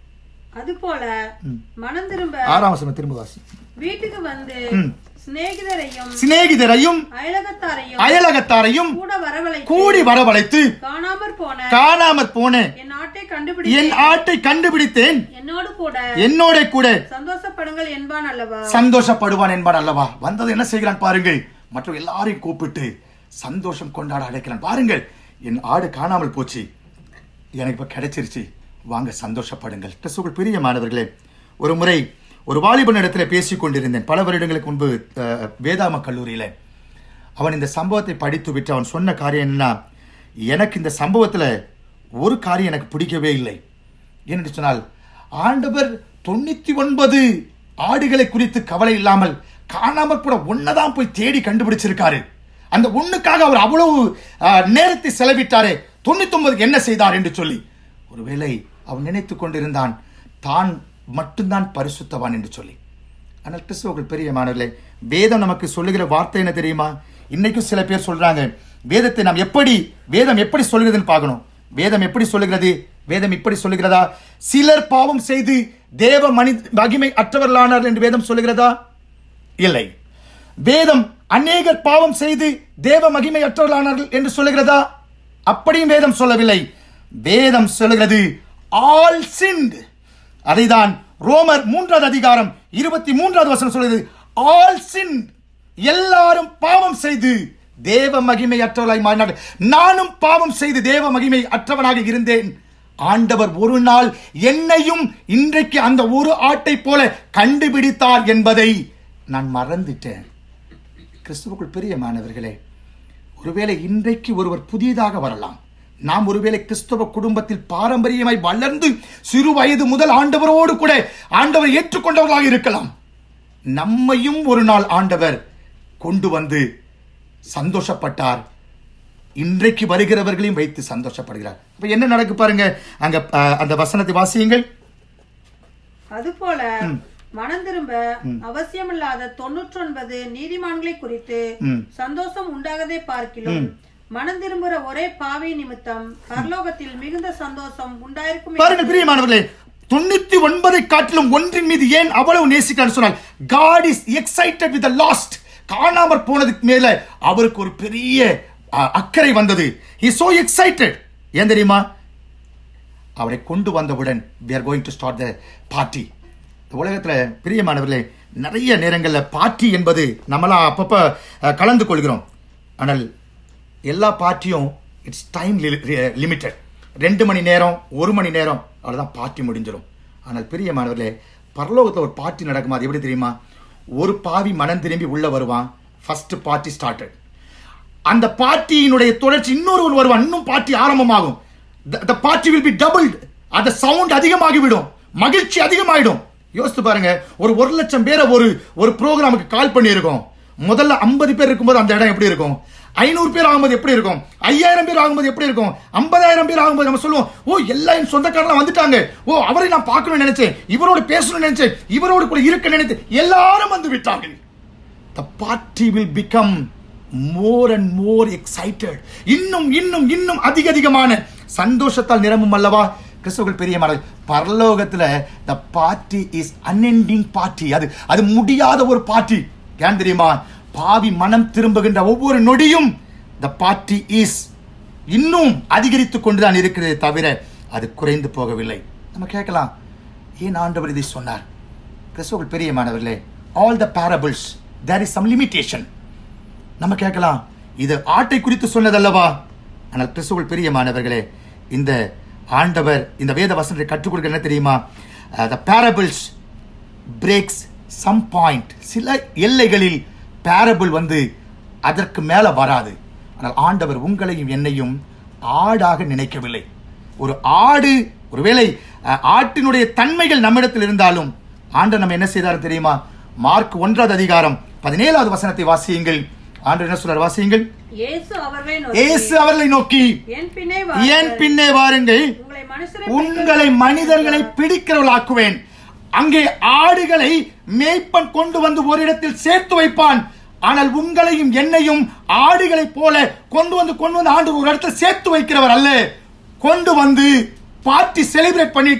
[SPEAKER 2] அதுபோல மனம் திரும்ப
[SPEAKER 1] ஆறாம் வசனம் திரும்ப வாசி
[SPEAKER 2] வீட்டுக்கு வந்து சிநேகிதரையும்
[SPEAKER 1] சிநேகிதரையும்
[SPEAKER 2] அயலகத்தாரையும்
[SPEAKER 1] அயலகத்தாரையும்
[SPEAKER 2] கூட வரவழைத்து
[SPEAKER 1] கூடி வரவழைத்து
[SPEAKER 2] காணாமற் போன
[SPEAKER 1] காணாமற் போன
[SPEAKER 2] என் ஆட்டை கண்டுபிடி
[SPEAKER 1] என் ஆட்டை கண்டுபிடித்தேன்
[SPEAKER 2] என்னோடு கூட
[SPEAKER 1] என்னோட கூட
[SPEAKER 2] சந்தோஷப்படுங்கள் என்பான் அல்லவா
[SPEAKER 1] சந்தோஷப்படுவான் என்பான் அல்லவா வந்தது என்ன செய்கிறான் பாருங்கள் மற்ற எல்லாரையும் கூப்பிட்டு சந்தோஷம் கொண்டாட அழைக்கிறான் பாருங்கள் என் ஆடு காணாமல் போச்சு எனக்கு இப்ப கிடைச்சிருச்சு வாங்க சந்தோஷப்படுங்கள் கிறிஸ்துவுக்குள் பிரியமானவர்களே ஒரு முறை ஒரு வாலிபன் இடத்துல பேசிக் கொண்டிருந்தேன் பல வருடங்களுக்கு முன்பு அஹ், வேதாம கல்லூரியில அவன் இந்த சம்பவத்தை படித்து விட்டு அவன் சொன்ன காரியம் என்னன்னா எனக்கு இந்த சம்பவத்துல ஒரு காரியம் எனக்கு பிடிக்கவே இல்லை ஏனென்று சொன்னால் ஆண்டவர் தொண்ணூத்தி ஒன்பது ஆடுகளை குறித்து கவலை இல்லாமல் காணாமல் கூட ஒன்னதான் போய் தேடி கண்டுபிடிச்சிருக்காரு அந்த ஒண்ணுக்காக அவர் அவ்வளவு ஆஹ், நேரத்தை செலவிட்டாரே தொண்ணூத்தி ஒன்பதுக்கு என்ன செய்தார் என்று சொல்லி ஒருவேளை அவன் நினைத்துக் கொண்டிருந்தான் தான் மட்டும்தான் பரிசுத்தவான் என்று சொல்லி ஆனால் கிறிஸ்துவர்கள் பெரியமானவர்களே வேதம் நமக்கு சொல்லுகிற வார்த்தை என்ன தெரியுமா இன்னைக்கும் சில பேர் சொல்றாங்க வேதத்தை நாம் எப்படி வேதம் எப்படி சொல்லுகிறதுன்னு பார்க்கணும் வேதம் எப்படி சொல்லுகிறது வேதம் இப்படி சொல்லுகிறதா சிலர் பாவம் செய்து தேவ மனி மகிமை அற்றவர்களானார்கள் என்று வேதம் சொல்லுகிறதா இல்லை வேதம் அநேகர் பாவம் செய்து தேவ மகிமை அற்றவர்களானார்கள் என்று சொல்லுகிறதா அப்படியும் வேதம் சொல்லவில்லை வேதம் சொல்லுகிறது ஆல் சிண்ட் அதைதான் ரோமர் மூன்றாவது அதிகாரம் இருபத்தி மூன்றாவது வசனம் சொல்லுகிறது ஆல் சிண்ட் எல்லாரும் பாவம் செய்து தேவ மகிமை அற்றவர்களாய் மாறினார்கள் நானும் பாவம் செய்து தேவ மகிமை அற்றவனாக இருந்தேன் ஆண்டவர் ஒரு நாள் என்னையும் இன்றைக்கு அந்த ஒரு ஆட்டை போல கண்டுபிடித்தார் என்பதை நான் மறந்துட்டேன் கிறிஸ்துவுக்குள் பிரியமானவர்களே ஒருவேளை இன்றைக்கு ஒருவர் புதியதாக வரலாம் நாம் ஒருவேளை கிறிஸ்தவ குடும்பத்தில் பாரம்பரியமாய் வளர்ந்து சிறு வயது முதல் ஆண்டவரோடு கூட ஆண்டவர் ஏற்றுக்கொண்டவர்களாக இருக்கலாம் நம்மையும் ஒரு நாள் ஆண்டவர் கொண்டு வந்து சந்தோஷப்பட்டார் இன்றைக்கு வருகிறவர்களையும் வைத்து சந்தோஷப்படுகிறார் அப்ப என்ன நடக்கு பாருங்க அங்க அஹ், அந்த வசனத்தை வாசியுங்கள்
[SPEAKER 2] அதுபோல மனம் திரும்ப அவசியமில்லாத தொண்ணூற்றொன்பது நீதிமான்களை குறித்து
[SPEAKER 1] ம்.
[SPEAKER 2] சந்தோஷம் உண்டாகதே பார்க்கிலும் மனம் திரும்புகிற ஒரே பாவி நிமித்தம் பரலோகத்தில் மிகுந்த சந்தோஷம் உண்டாயிருக்கும்
[SPEAKER 1] பாருங்க பிரியமானவர்களே தொண்ணூத்தி ஒன்பதை காட்டிலும் ஒன்றின் மீது ஏன் அவ்வளவு நேசிக்கிறான்னு சொன்னால் God is excited with lost காணாமற் போனதுக்கு மேல அவருக்கு ஒரு பெரிய அஹ், அக்கறை வந்தது he so excited ஏன் தெரியுமா அவரை கொண்டு வந்தவுடன் we are going to start the party இந்த உலகத்துல பிரியமானவர்களே நிறைய நேரங்களில் பார்ட்டி என்பது நம்மளாம் அப்பப்போ அஹ், கலந்து கொள்கிறோம் ஆனால் எல்லா பார்ட்டியும் இட்ஸ் டைம் லிமிட்டட் ரெண்டு மணி நேரம் ஒரு மணி நேரம் அவ்வளோதான் பார்ட்டி முடிஞ்சிடும் ஆனால் பிரியமானவர்களே பரலோகத்தில் ஒரு பார்ட்டி நடக்குமா அது எப்படி தெரியுமா ஒரு பாவி மனம் திரும்பி உள்ள வருவான் ஃபர்ஸ்ட் பார்ட்டி ஸ்டார்டட் அந்த பார்ட்டியினுடைய தொடர்ச்சி இன்னொருவன் வருவான் இன்னும் பார்ட்டி ஆரம்பமாகும் the party will be doubled அந்த சவுண்ட் அதிகமாகிவிடும் மகிழ்ச்சி அதிகமாயிடும் யோசித்து பாருங்க ஒரு ஒரு லட்சம் பேரை ஒரு ஒரு ப்ரோக்ராமுக்கு கால் பண்ணியிருக்கோம் முதல்ல ஐம்பது பேர் இருக்கும்போது அந்த இடம் எப்படி இருக்கும் ஐநூறு பேர் ஆகும்போது எப்படி இருக்கும் ஐயாயிரம் பேர் ஆகும்போது எப்படி இருக்கும் ஐம்பதாயிரம் பேர் ஆகும்போது நம்ம சொல்லுவோம் ஓ எல்லா என் சொந்தக்காரலாம் வந்துட்டாங்க ஓ அவரை நான் பார்க்கணும்னு நினைச்சேன் இவரோட பேசணும்னு நினைச்சேன் இவரோடு கூட இருக்க நினைத்தேன் எல்லாரும் வந்து விட்டார்கள் the party will become more and more excited இன்னும் இன்னும் இன்னும் அதிக அதிகமான சந்தோஷத்தால் நிரம்பும் அல்லவா கிறிஸ்துவர்கள் பெரிய மாடல் பரலோகத்துல the party is unending party அது அது முடியாத ஒரு பார்ட்டி ஏன் தெரியுமா பாவி மனம் திரும்புகின்ற ஒவ்வொரு நொடியும் the party is இன்னும் அதிகரித்து கொண்டுதான் இருக்கிறதே தவிர அது குறைந்து போகவில்லை நம்ம கேட்கலாம் ஏன் ஆண்டவர் இதை சொன்னார் கிறிஸ்துவர்கள் பெரிய மாணவர்களே all the parables there is some limitation நம்ம கேட்கலாம் இது ஆட்டை குறித்து சொன்னதல்லவா ஆனால் கிறிஸ்துவர்கள் பெரிய மாணவர்களே இந்த ஆண்டவர் இந்த வேத வசனத்தை கற்றுக் கொடுக்க என்ன தெரியுமா the parables breaks some point சில எல்லைகளில் பேரபிள் வந்து அதற்கு மேல வராது ஆனால் ஆண்டவர் உங்களையும் என்னையும் ஆடாக நினைக்கவில்லை ஒரு ஆடு ஒருவேளை அஹ், ஆட்டினுடைய தன்மைகள் நம்மிடத்தில் இருந்தாலும் ஆண்டவர் நம்ம என்ன செய்தார் தெரியுமா மார்க் ஒன்றாவது அதிகாரம் பதினேழாவது வசனத்தை வாசியுங்கள் ஆண்டவர் என்ன சொல்றார் வாசியுங்கள்
[SPEAKER 2] இயேசு அவர்களை நோக்கி
[SPEAKER 1] இயேசு அவர்களை நோக்கி
[SPEAKER 2] என் பின்னே
[SPEAKER 1] ஏன்
[SPEAKER 2] வாருங்கள்.
[SPEAKER 1] பின்னே வாருங்கள்
[SPEAKER 2] உங்களை மனுஷரை
[SPEAKER 1] உங்களை மனிதர்களை பிடிக்கிறவளாக்குவேன் அங்கே ஆடுகளை மேய்ப்பன் கொண்டு வந்து ஒரு இடத்தில் சேர்த்து வைப்பான் ஆனால் உங்களையும் என்னையும் ஆடுகளைப் போல கொண்டு வந்து கொண்டு வந்து ஆண்டு ஒரு இடத்துல சேர்த்து வைக்கிறவர் அல்ல கொண்டு வந்து பார்ட்டி செலிப்ரேட் பண்ணிட்டு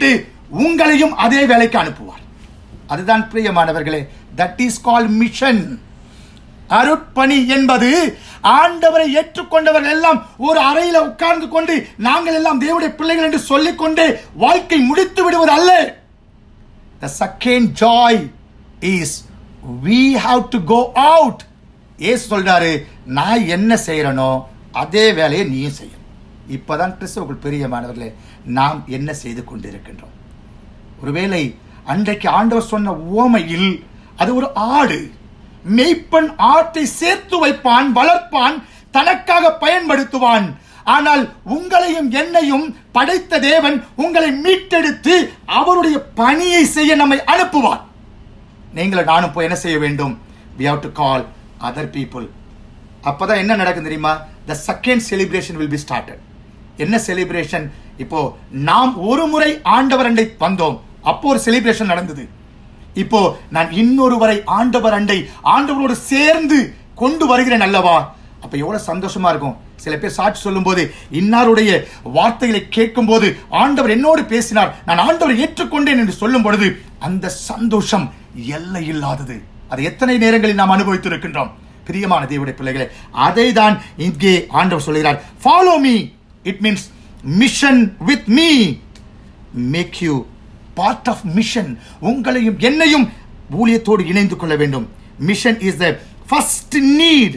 [SPEAKER 1] உங்களையும் அதே வேலைக்கு அனுப்புவார் அதுதான் பிரியமானவர்களே தட் இஸ் கால் மிஷன் அருட்பணி என்பது ஆண்டவரை ஏற்றுக்கொண்டவர்கள் எல்லாம் ஒரு அறையில உட்கார்ந்து கொண்டு நாங்கள் எல்லாம் தேவனுடைய பிள்ளைகள் என்று சொல்லிக் கொண்டே வாழ்க்கை முடித்து விடுவது அல்ல The second joy is we have to go out. ஏசு சொல்றாரு நான் என்ன செய்யறனோ அதே வேலையை நீயும் செய்யணும் இப்பதான் கிறிஸ்தவர்கள் பிரியமானவர்களே நாம் என்ன செய்து கொண்டிருக்கின்றோம் ஒருவேளை அன்றைக்கு ஆண்டவர் சொன்ன உவமையில் அது ஒரு ஆடு மெய்ப்பன் ஆட்டை சேர்த்து வைப்பான் வளர்ப்பான் தனக்காக பயன்படுத்துவான் ஆனால் உங்களையும் என்னையும் படைத்த தேவன் உங்களை மீட்டெடுத்து அவருடைய பணியை செய்ய நம்மை அனுப்புவார் நீங்களும் நானும் போய் என்ன செய்ய வேண்டும் we have to call other people அப்பதான் என்ன நடக்கும் தெரியுமா the second celebration will be started என்ன செலிப்ரேஷன் இப்போ நாம் ஒரு முறை ஆண்டவர் அண்டை வந்தோம் அப்போ ஒரு செலிப்ரேஷன் நடந்தது இப்போ நான் இன்னொரு வரை ஆண்டவர் அண்டை ஆண்டவரோடு சேர்ந்து கொண்டு வருகிறேன் அல்லவா அப்ப எவ்வளவு சந்தோஷமா இருக்கும் சில பேர் சாட்சி சொல்லும்போது இன்னாருடைய வார்த்தைகளை கேட்கும் போது ஆண்டவர் என்னோடு பேசினார் நான் ஆண்டவரை ஏற்றுக்கொண்டேன் என்று சொல்லும் பொழுது அந்த சந்தோஷம் எல்லை இல்லாதது அது எத்தனை நேரங்களில் நாம் அனுபவித்திருக்கின்றோம் பிரியமான தேவனுடைய பிள்ளைகளே அதை தான் இங்கே ஆண்டவர் சொல்கிறார் follow me it means mission with me make you part of mission உங்களையும் என்னையும் ஊழியத்தோடு இணைந்து கொள்ள வேண்டும் mission is the first need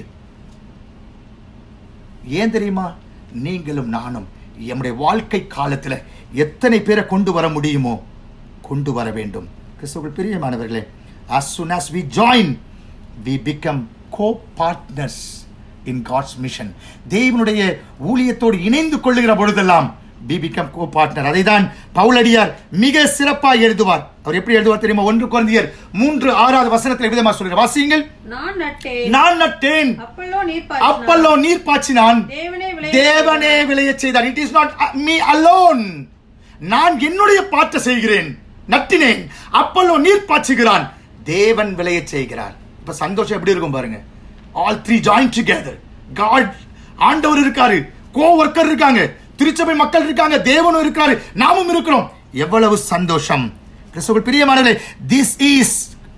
[SPEAKER 1] ஏன் தெரியுமா நீங்களும் நானும் எம்முடைய வாழ்க்கை காலத்தில் எத்தனை பேரை கொண்டு வர முடியுமோ கொண்டு வர வேண்டும் கிறிஸ்துவுக்குள் பிரியமானவர்களே as soon as we join we become co-partners in God's mission தேவனுடைய ஊழியத்தோடு இணைந்து கொள்ளுகிற பொழுதெல்லாம் we become co-partner அதை தான் பவுலடியார் மிக சிறப்பாக எழுதுவார் அவர் எப்படி எழுதுவார் தெரியுமா ஒன்று குழந்தையர் மூன்று ஆறாவது வசனத்தில் விதமா சொல்கிறார் வாசியுங்கள்
[SPEAKER 2] நான் நட்டேன்
[SPEAKER 1] நான் நட்டேன்
[SPEAKER 2] அப்பல்லோ நீர்
[SPEAKER 1] அப்பல்லோ நீர் பாய்ச்சினான்
[SPEAKER 2] தேவனே விளைய
[SPEAKER 1] தேவனே விளைய செய்தார் it is not me alone நான் என்னுடைய பாட்ட செய்கிறேன் நட்டினேன் அப்பல்லோ நீர் பாய்ச்சுகிறான் தேவன் விளைய செய்கிறார் இப்ப சந்தோஷம் எப்படி இருக்கும் பாருங்க all three join together God ஆண்டவர் இருக்காரு கோ ஒர்க்கர் இருக்காங்க திருச்சபை மக்கள் இருக்காங்க தேவனும் இருக்காரு நாமும் இருக்கிறோம் எவ்வளவு சந்தோஷம் கிறிஸ்துவுக்குள் பிரியமானவர்களே திஸ் இஸ்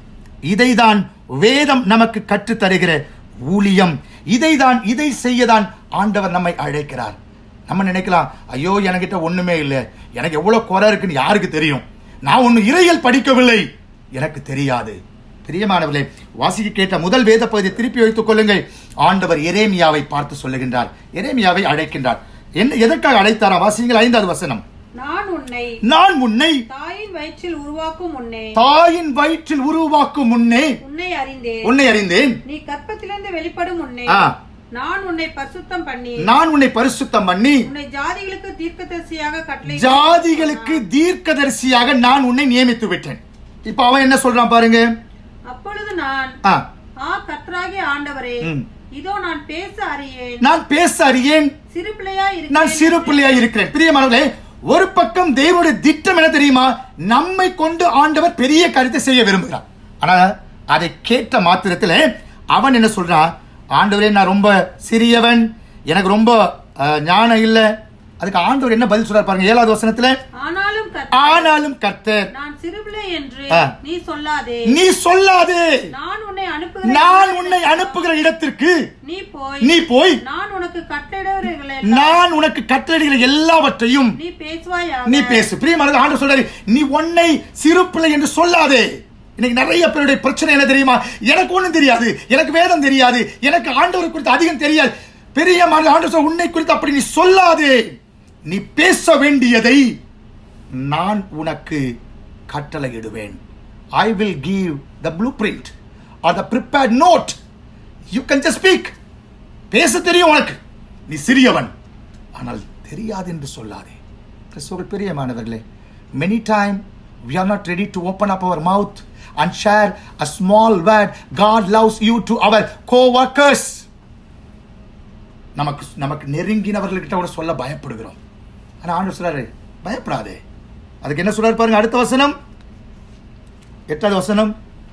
[SPEAKER 1] இதைதான் வேதம் நமக்கு கற்றுத் தருகிற ஊழியம் இதைதான் இதை செய்யதான் ஆண்டவர் நம்மை அழைக்கிறார் நம்ம நினைக்கலாம் ஐயோ என்கிட்ட ஒண்ணுமே இல்லை எனக்கு எவ்வளவு குறை இருக்குன்னு யாருக்கு தெரியும் நான் ஒண்ணு இறையல் படிக்கவில்லை எனக்கு தெரியாது பிரியமானவர்களே வாசிக்க கேட்ட முதல் வேத பகுதியை திருப்பி வைத்துக் கொள்ளுங்கள் ஆண்டவர் எரேமியாவை பார்த்து சொல்லுகின்றார் எரேமியாவை அழைக்கின்றார் என்ன எதற்காக அழைத்தாரா வாசிங்கள் ஐந்தாவது வசனம்
[SPEAKER 2] நான் உன்னை
[SPEAKER 1] நான் உன்னை
[SPEAKER 2] தாயின் வயிற்றில் உருவாக்கும் முன்னே
[SPEAKER 1] தாயின் வயிற்றில் உருவாக்கும் முன்னே
[SPEAKER 2] உன்னை அறிந்தேன்
[SPEAKER 1] உன்னை அறிந்தேன்
[SPEAKER 2] நீ கற்பத்திலிருந்து வெளிப்படும் முன்னே
[SPEAKER 1] ஆ.
[SPEAKER 2] நான் உன்னை பரிசுத்தம் பண்ணி
[SPEAKER 1] நான் உன்னை பரிசுத்தம் பண்ணி
[SPEAKER 2] உன்னை ஜாதிகளுக்கு தீர்க்கதரிசியாக கட்டளை
[SPEAKER 1] ஜாதிகளுக்கு தீர்க்கதரிசியாக நான் உன்னை நியமித்து விட்டேன் இப்ப அவன் என்ன சொல்றான் பாருங்க
[SPEAKER 2] அப்பொழுது நான்
[SPEAKER 1] ஆ,
[SPEAKER 2] ஆ கர்த்தராகிய ஆண்டவரே
[SPEAKER 1] ம்.
[SPEAKER 2] இதோ நான் பேச அறியேன்
[SPEAKER 1] நான் பேச அறியேன்
[SPEAKER 2] சிறு பிள்ளையா
[SPEAKER 1] நான் சிறு பிள்ளையா இருக்கிறேன் பிரியமானவர்களே ஒரு பக்கம் தேவனுடைய திட்டம் என்ன தெரியுமா நம்மை கொண்டு ஆண்டவர் பெரிய காரியத்தை செய்ய விரும்புகிறார் ஆனா அதை கேட்ட மாத்திரத்துல அவன் என்ன சொல்றான் ஆண்டவரே நான் ரொம்ப சிறியவன் எனக்கு ரொம்ப அஹ், ஞானம் இல்ல அதுக்கு ஆண்டவர் என்ன பதில் சொல்றாரு பாருங்க ஏழாவது வசனத்துல
[SPEAKER 2] ஆனாலும் கர்த்தர்
[SPEAKER 1] ஆனாலும் கர்த்தர்
[SPEAKER 2] நான் சிறுபிள்ளை என்று
[SPEAKER 1] ஆ.
[SPEAKER 2] நீ சொல்லாதே
[SPEAKER 1] நீ சொல்லாதே
[SPEAKER 2] நான் உன்னை அனுப்புகிற
[SPEAKER 1] நான் உன்னை அனுப்புகிற இடத்திற்கு
[SPEAKER 2] நீ போய்
[SPEAKER 1] நீ போய்
[SPEAKER 2] நான் உனக்கு கட்டளையிடுகிறவர்களை
[SPEAKER 1] நான் உனக்கு கட்டளைகளை எல்லாவற்றையும்
[SPEAKER 2] நீ பேசுவாயா
[SPEAKER 1] நீ பேசு பிரியமானது ஆண்டு சொல்றாரு நீ உன்னை சிறு பிள்ளை என்று சொல்லாதே இன்னைக்கு நிறைய பேருடைய பிரச்சனை என்ன தெரியுமா எனக்கு ஒண்ணும் தெரியாது எனக்கு வேதம் தெரியாது எனக்கு ஆண்டவர் குறித்து அதிகம் தெரியாது பெரிய ஆண்டு சொல்ற உன்னை குறித்து அப்படி நீ சொல்லாதே நீ பேச வேண்டியதை நான் உனக்கு கட்டளையிடுவேன் I will give the blueprint or the prepared note you can just speak பேச தெரியும் உனக்கு நீ சிறியவன் ஆனால் தெரியாது என்று சொல்லாதே கிறிஸ்துவுக்குள் பிரியமானவர்களே many time we are not ready to open up our mouth and share a small word god loves you to our co-workers நமக்கு நமக்கு நெருங்கினவர்கள்கிட்ட கூட சொல்ல பயப்படுகிறோம் ஆனா ஆண்டவர் சொல்றாரு பயப்படாதே அதுக்கு என்ன சொல்றாரு பாருங்க அடுத்த வசனம் எட்டாவது வசனம்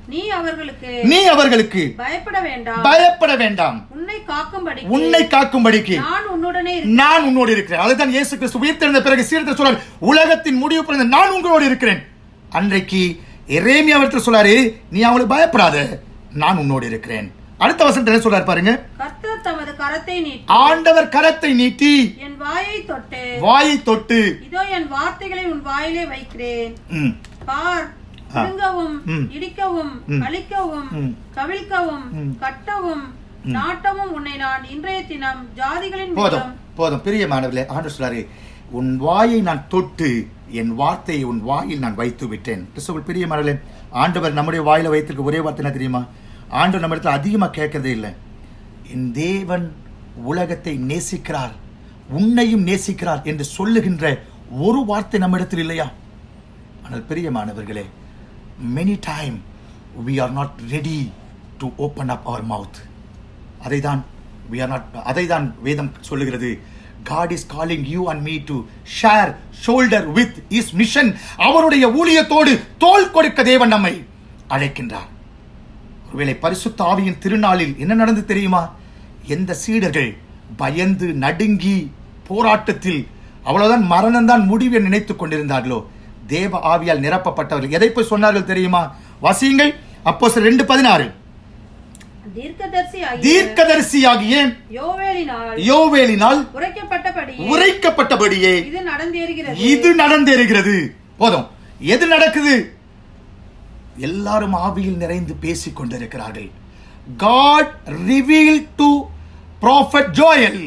[SPEAKER 2] நீ அவர்களுக்கு
[SPEAKER 1] நீ அவர்களுக்கு
[SPEAKER 2] பயப்பட வேண்டாம்
[SPEAKER 1] பயப்பட வேண்டாம்
[SPEAKER 2] உன்னை காக்கும்படி
[SPEAKER 1] உன்னை காக்கும்படிக்கு
[SPEAKER 2] நான் உன்னுடனே இருக்கிறேன்.
[SPEAKER 1] நான் உன்னோடு இருக்கிறேன் அதுதான் இயேசு கிறிஸ்து உயிர்த்தெழுந்த பிறகு சீர்த்த சொல்றார் உலகத்தின் முடிவு பிறந்த நான் உங்களோடு இருக்கிறேன் அன்றைக்கு எரேமியா அவர்கள் சொல்றாரு நீ அவளுக்கு பயப்படாத நான் உன்னோடு இருக்கிறேன் அடுத்த வசனத்துல என்ன சொல்றாரு பாருங்க
[SPEAKER 2] கர்த்தர் தமது கரத்தை நீட்டி
[SPEAKER 1] ஆண்டவர் கரத்தை நீட்டி
[SPEAKER 2] என் வாயை தொட்டு
[SPEAKER 1] வாயை தொட்டு
[SPEAKER 2] இதோ என் வார்த்தைகளை உன் வாயிலே வைக்கிறேன்
[SPEAKER 1] ம்,
[SPEAKER 2] பார் பிடுங்கவும்
[SPEAKER 1] ம்.
[SPEAKER 2] இடிக்கவும் அழிக்கவும்
[SPEAKER 1] ம்.
[SPEAKER 2] கவிழ்க்கவும் கட்டவும் நாட்டவும் உன்னை நான் இன்றைய தினம் ஜாதிகளின்
[SPEAKER 1] போதும்
[SPEAKER 2] மூலம்
[SPEAKER 1] போதும் பெரிய மாணவர்களே ஆண்டு சொல்றாரு உன் வாயை நான் தொட்டு என் வார்த்தையை உன் வாயில் நான் வைத்து விட்டேன் கிறிஸ்துவுக்குள் பெரிய மாணவர்களே ஆண்டவர் நம்முடைய வாயில வைத்திருக்க ஒரே வார்த்தை என்ன தெரியுமா ஆண்டவர் நம்ம இடத்துல அதிகமா கேட்கறதே இல்லை என் தேவன் உலகத்தை நேசிக்கிறார் உன்னையும் நேசிக்கிறார் என்று சொல்லுகின்ற ஒரு வார்த்தை நம்ம இடத்தில் இல்லையா ஆனால் பெரிய மாணவர்களே many time we are not ready to open up our mouth அதைதான் we are not அதைதான் வேதம் சொல்லுகிறது God is calling you and me to share shoulder with his mission அவருடைய ஊழியத்தோடு தோள் கொடுக்க தேவன் நம்மை அழைக்கின்றார் ஒருவேளை பரிசுத்த ஆவியின் திருநாளில் என்ன நடந்து தெரியுமா எந்த சீடர்கள் பயந்து நடுங்கி போராட்டத்தில் அவ்வளவுதான் மரணம்தான் முடிவு என்று நினைத்துக் கொண்டிருந்தார்களோ தேவ ஆவியால் நிரப்பப்பட்டவர்கள் எதை போய் சொன்னார்கள் தெரியுமா வசியுங்கள் அப்போ ரெண்டு பதினாறு
[SPEAKER 2] தீர்க்கதரிசி ஆகிய
[SPEAKER 1] தீர்க்கதரிசியாகிய
[SPEAKER 2] யோவேலினால்
[SPEAKER 1] யோவேலினால்
[SPEAKER 2] உரைக்கப்பட்டபடி
[SPEAKER 1] உரைக்கப்பட்டபடியே
[SPEAKER 2] இது நடந்தேறுகிறது
[SPEAKER 1] இது நடந்தேறுகிறது போதும் எது நடக்குது எல்லாரும் ஆவியில் நிறைந்து பேசிக் கொண்டிருக்கிறார்கள் God reveal to prophet Joel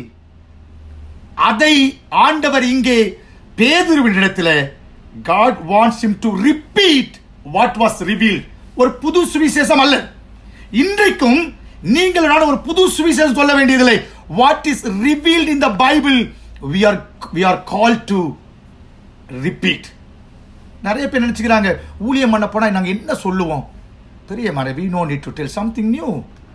[SPEAKER 1] அதை ஆண்டவர் இங்கே பேதுருவின் இடத்துல God wants him to repeat what was reveal ஒரு புது சுவிசேஷம் அல்ல இன்றைக்கும் நீங்கள் நான் ஒரு புது சுவிசேஷம் சொல்ல வேண்டியதில்லை what is revealed in the Bible we are we are called to repeat நிறைய பேர் நினைச்சுக்கிறாங்க ஊழியம் பண்ண போனா நாங்க என்ன சொல்லுவோம் பெரிய மர we no need to tell something new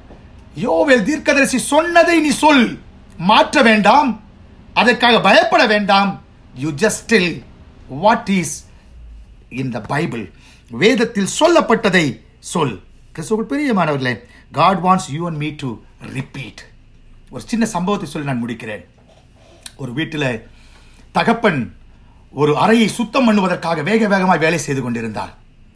[SPEAKER 1] யோவேல் தீர்க்கதரிசி சொன்னதை நீ சொல் மாற்ற வேண்டாம் அதற்காக பயப்பட வேண்டாம் you just tell what is in the Bible வேதத்தில் சொல்லப்பட்டதை சொல் கிறிஸ்துவுக்குள் பிரியமானவர்களே God wants you and me to repeat ஒரு சின்ன சம்பவத்தை சொல்லி நான் முடிக்கிறேன் ஒரு வீட்டில் தகப்பன் ஒரு அறையை சுத்தம் பண்ணுவதற்காக வேக வேகமாய் வேலை செய்து கொண்டிருந்தார்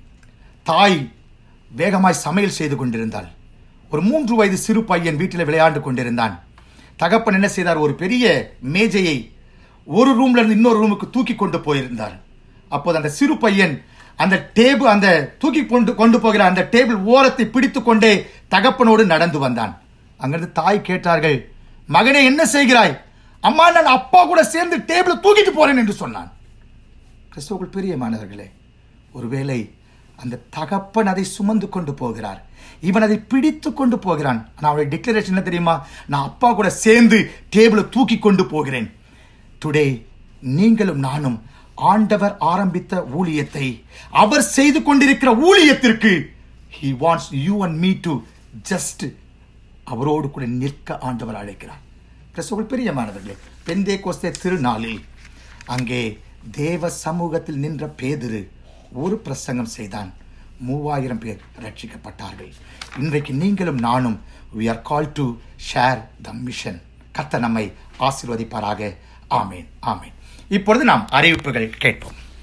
[SPEAKER 1] தாய் வேகமாய் சமையல் செய்து கொண்டிருந்தாள் ஒரு மூன்று வயது சிறு பையன் வீட்டில் விளையாண்டு கொண்டிருந்தான் தகப்பன் என்ன செய்தார் ஒரு பெரிய மேஜையை ஒரு ரூம்ல இருந்து இன்னொரு ரூமுக்கு தூக்கி கொண்டு போயிருந்தார் அப்போது அந்த சிறு பையன் அந்த டேபிள் அந்த தூக்கி கொண்டு கொண்டு போகிற அந்த டேபிள் ஓரத்தை பிடித்து கொண்டே தகப்பனோடு நடந்து வந்தான் அங்கிருந்து தாய் கேட்டார்கள் மகனே என்ன செய்கிறாய் அம்மா நான் அப்பா கூட சேர்ந்து டேபிளை தூக்கிட்டு போறேன் என்று சொன்னான் கிறிஸ்துவுக்குள் பிரியமானவர்களே ஒருவேளை அந்த தகப்பன் அதை சுமந்து கொண்டு போகிறார் இவன் அதை பிடித்து கொண்டு போகிறான் ஆனால் அவனுடைய டிக்ளரேஷன் என்ன தெரியுமா நான் அப்பா கூட சேர்ந்து டேபிளை தூக்கி கொண்டு போகிறேன் டுடே நீங்களும் நானும் ஆண்டவர் ஆரம்பித்த ஊழியத்தை அவர் செய்து கொண்டிருக்கிற ஊழியத்திற்கு he wants you and me to just அவரோடு கூட நிற்க ஆண்டவர் அழைக்கிறார் கிறிஸ்துவுக்குள் பிரியமானவர்களே பெந்தே கோஸ்தே திருநாளில் அங்கே தேவ சமூகத்தில் நின்ற பேதுரு ஒரு பிரசங்கம் செய்தான் மூவாயிரம் பேர் ரட்சிக்கப்பட்டார்கள் இன்றைக்கு நீங்களும் நானும் we are called to share the mission கர்த்தர் நம்மை ஆசீர்வதிப்பாராக ஆமேன் ஆமேன் இப்பொழுது நாம் அறிவிப்புகள் கேட்போம்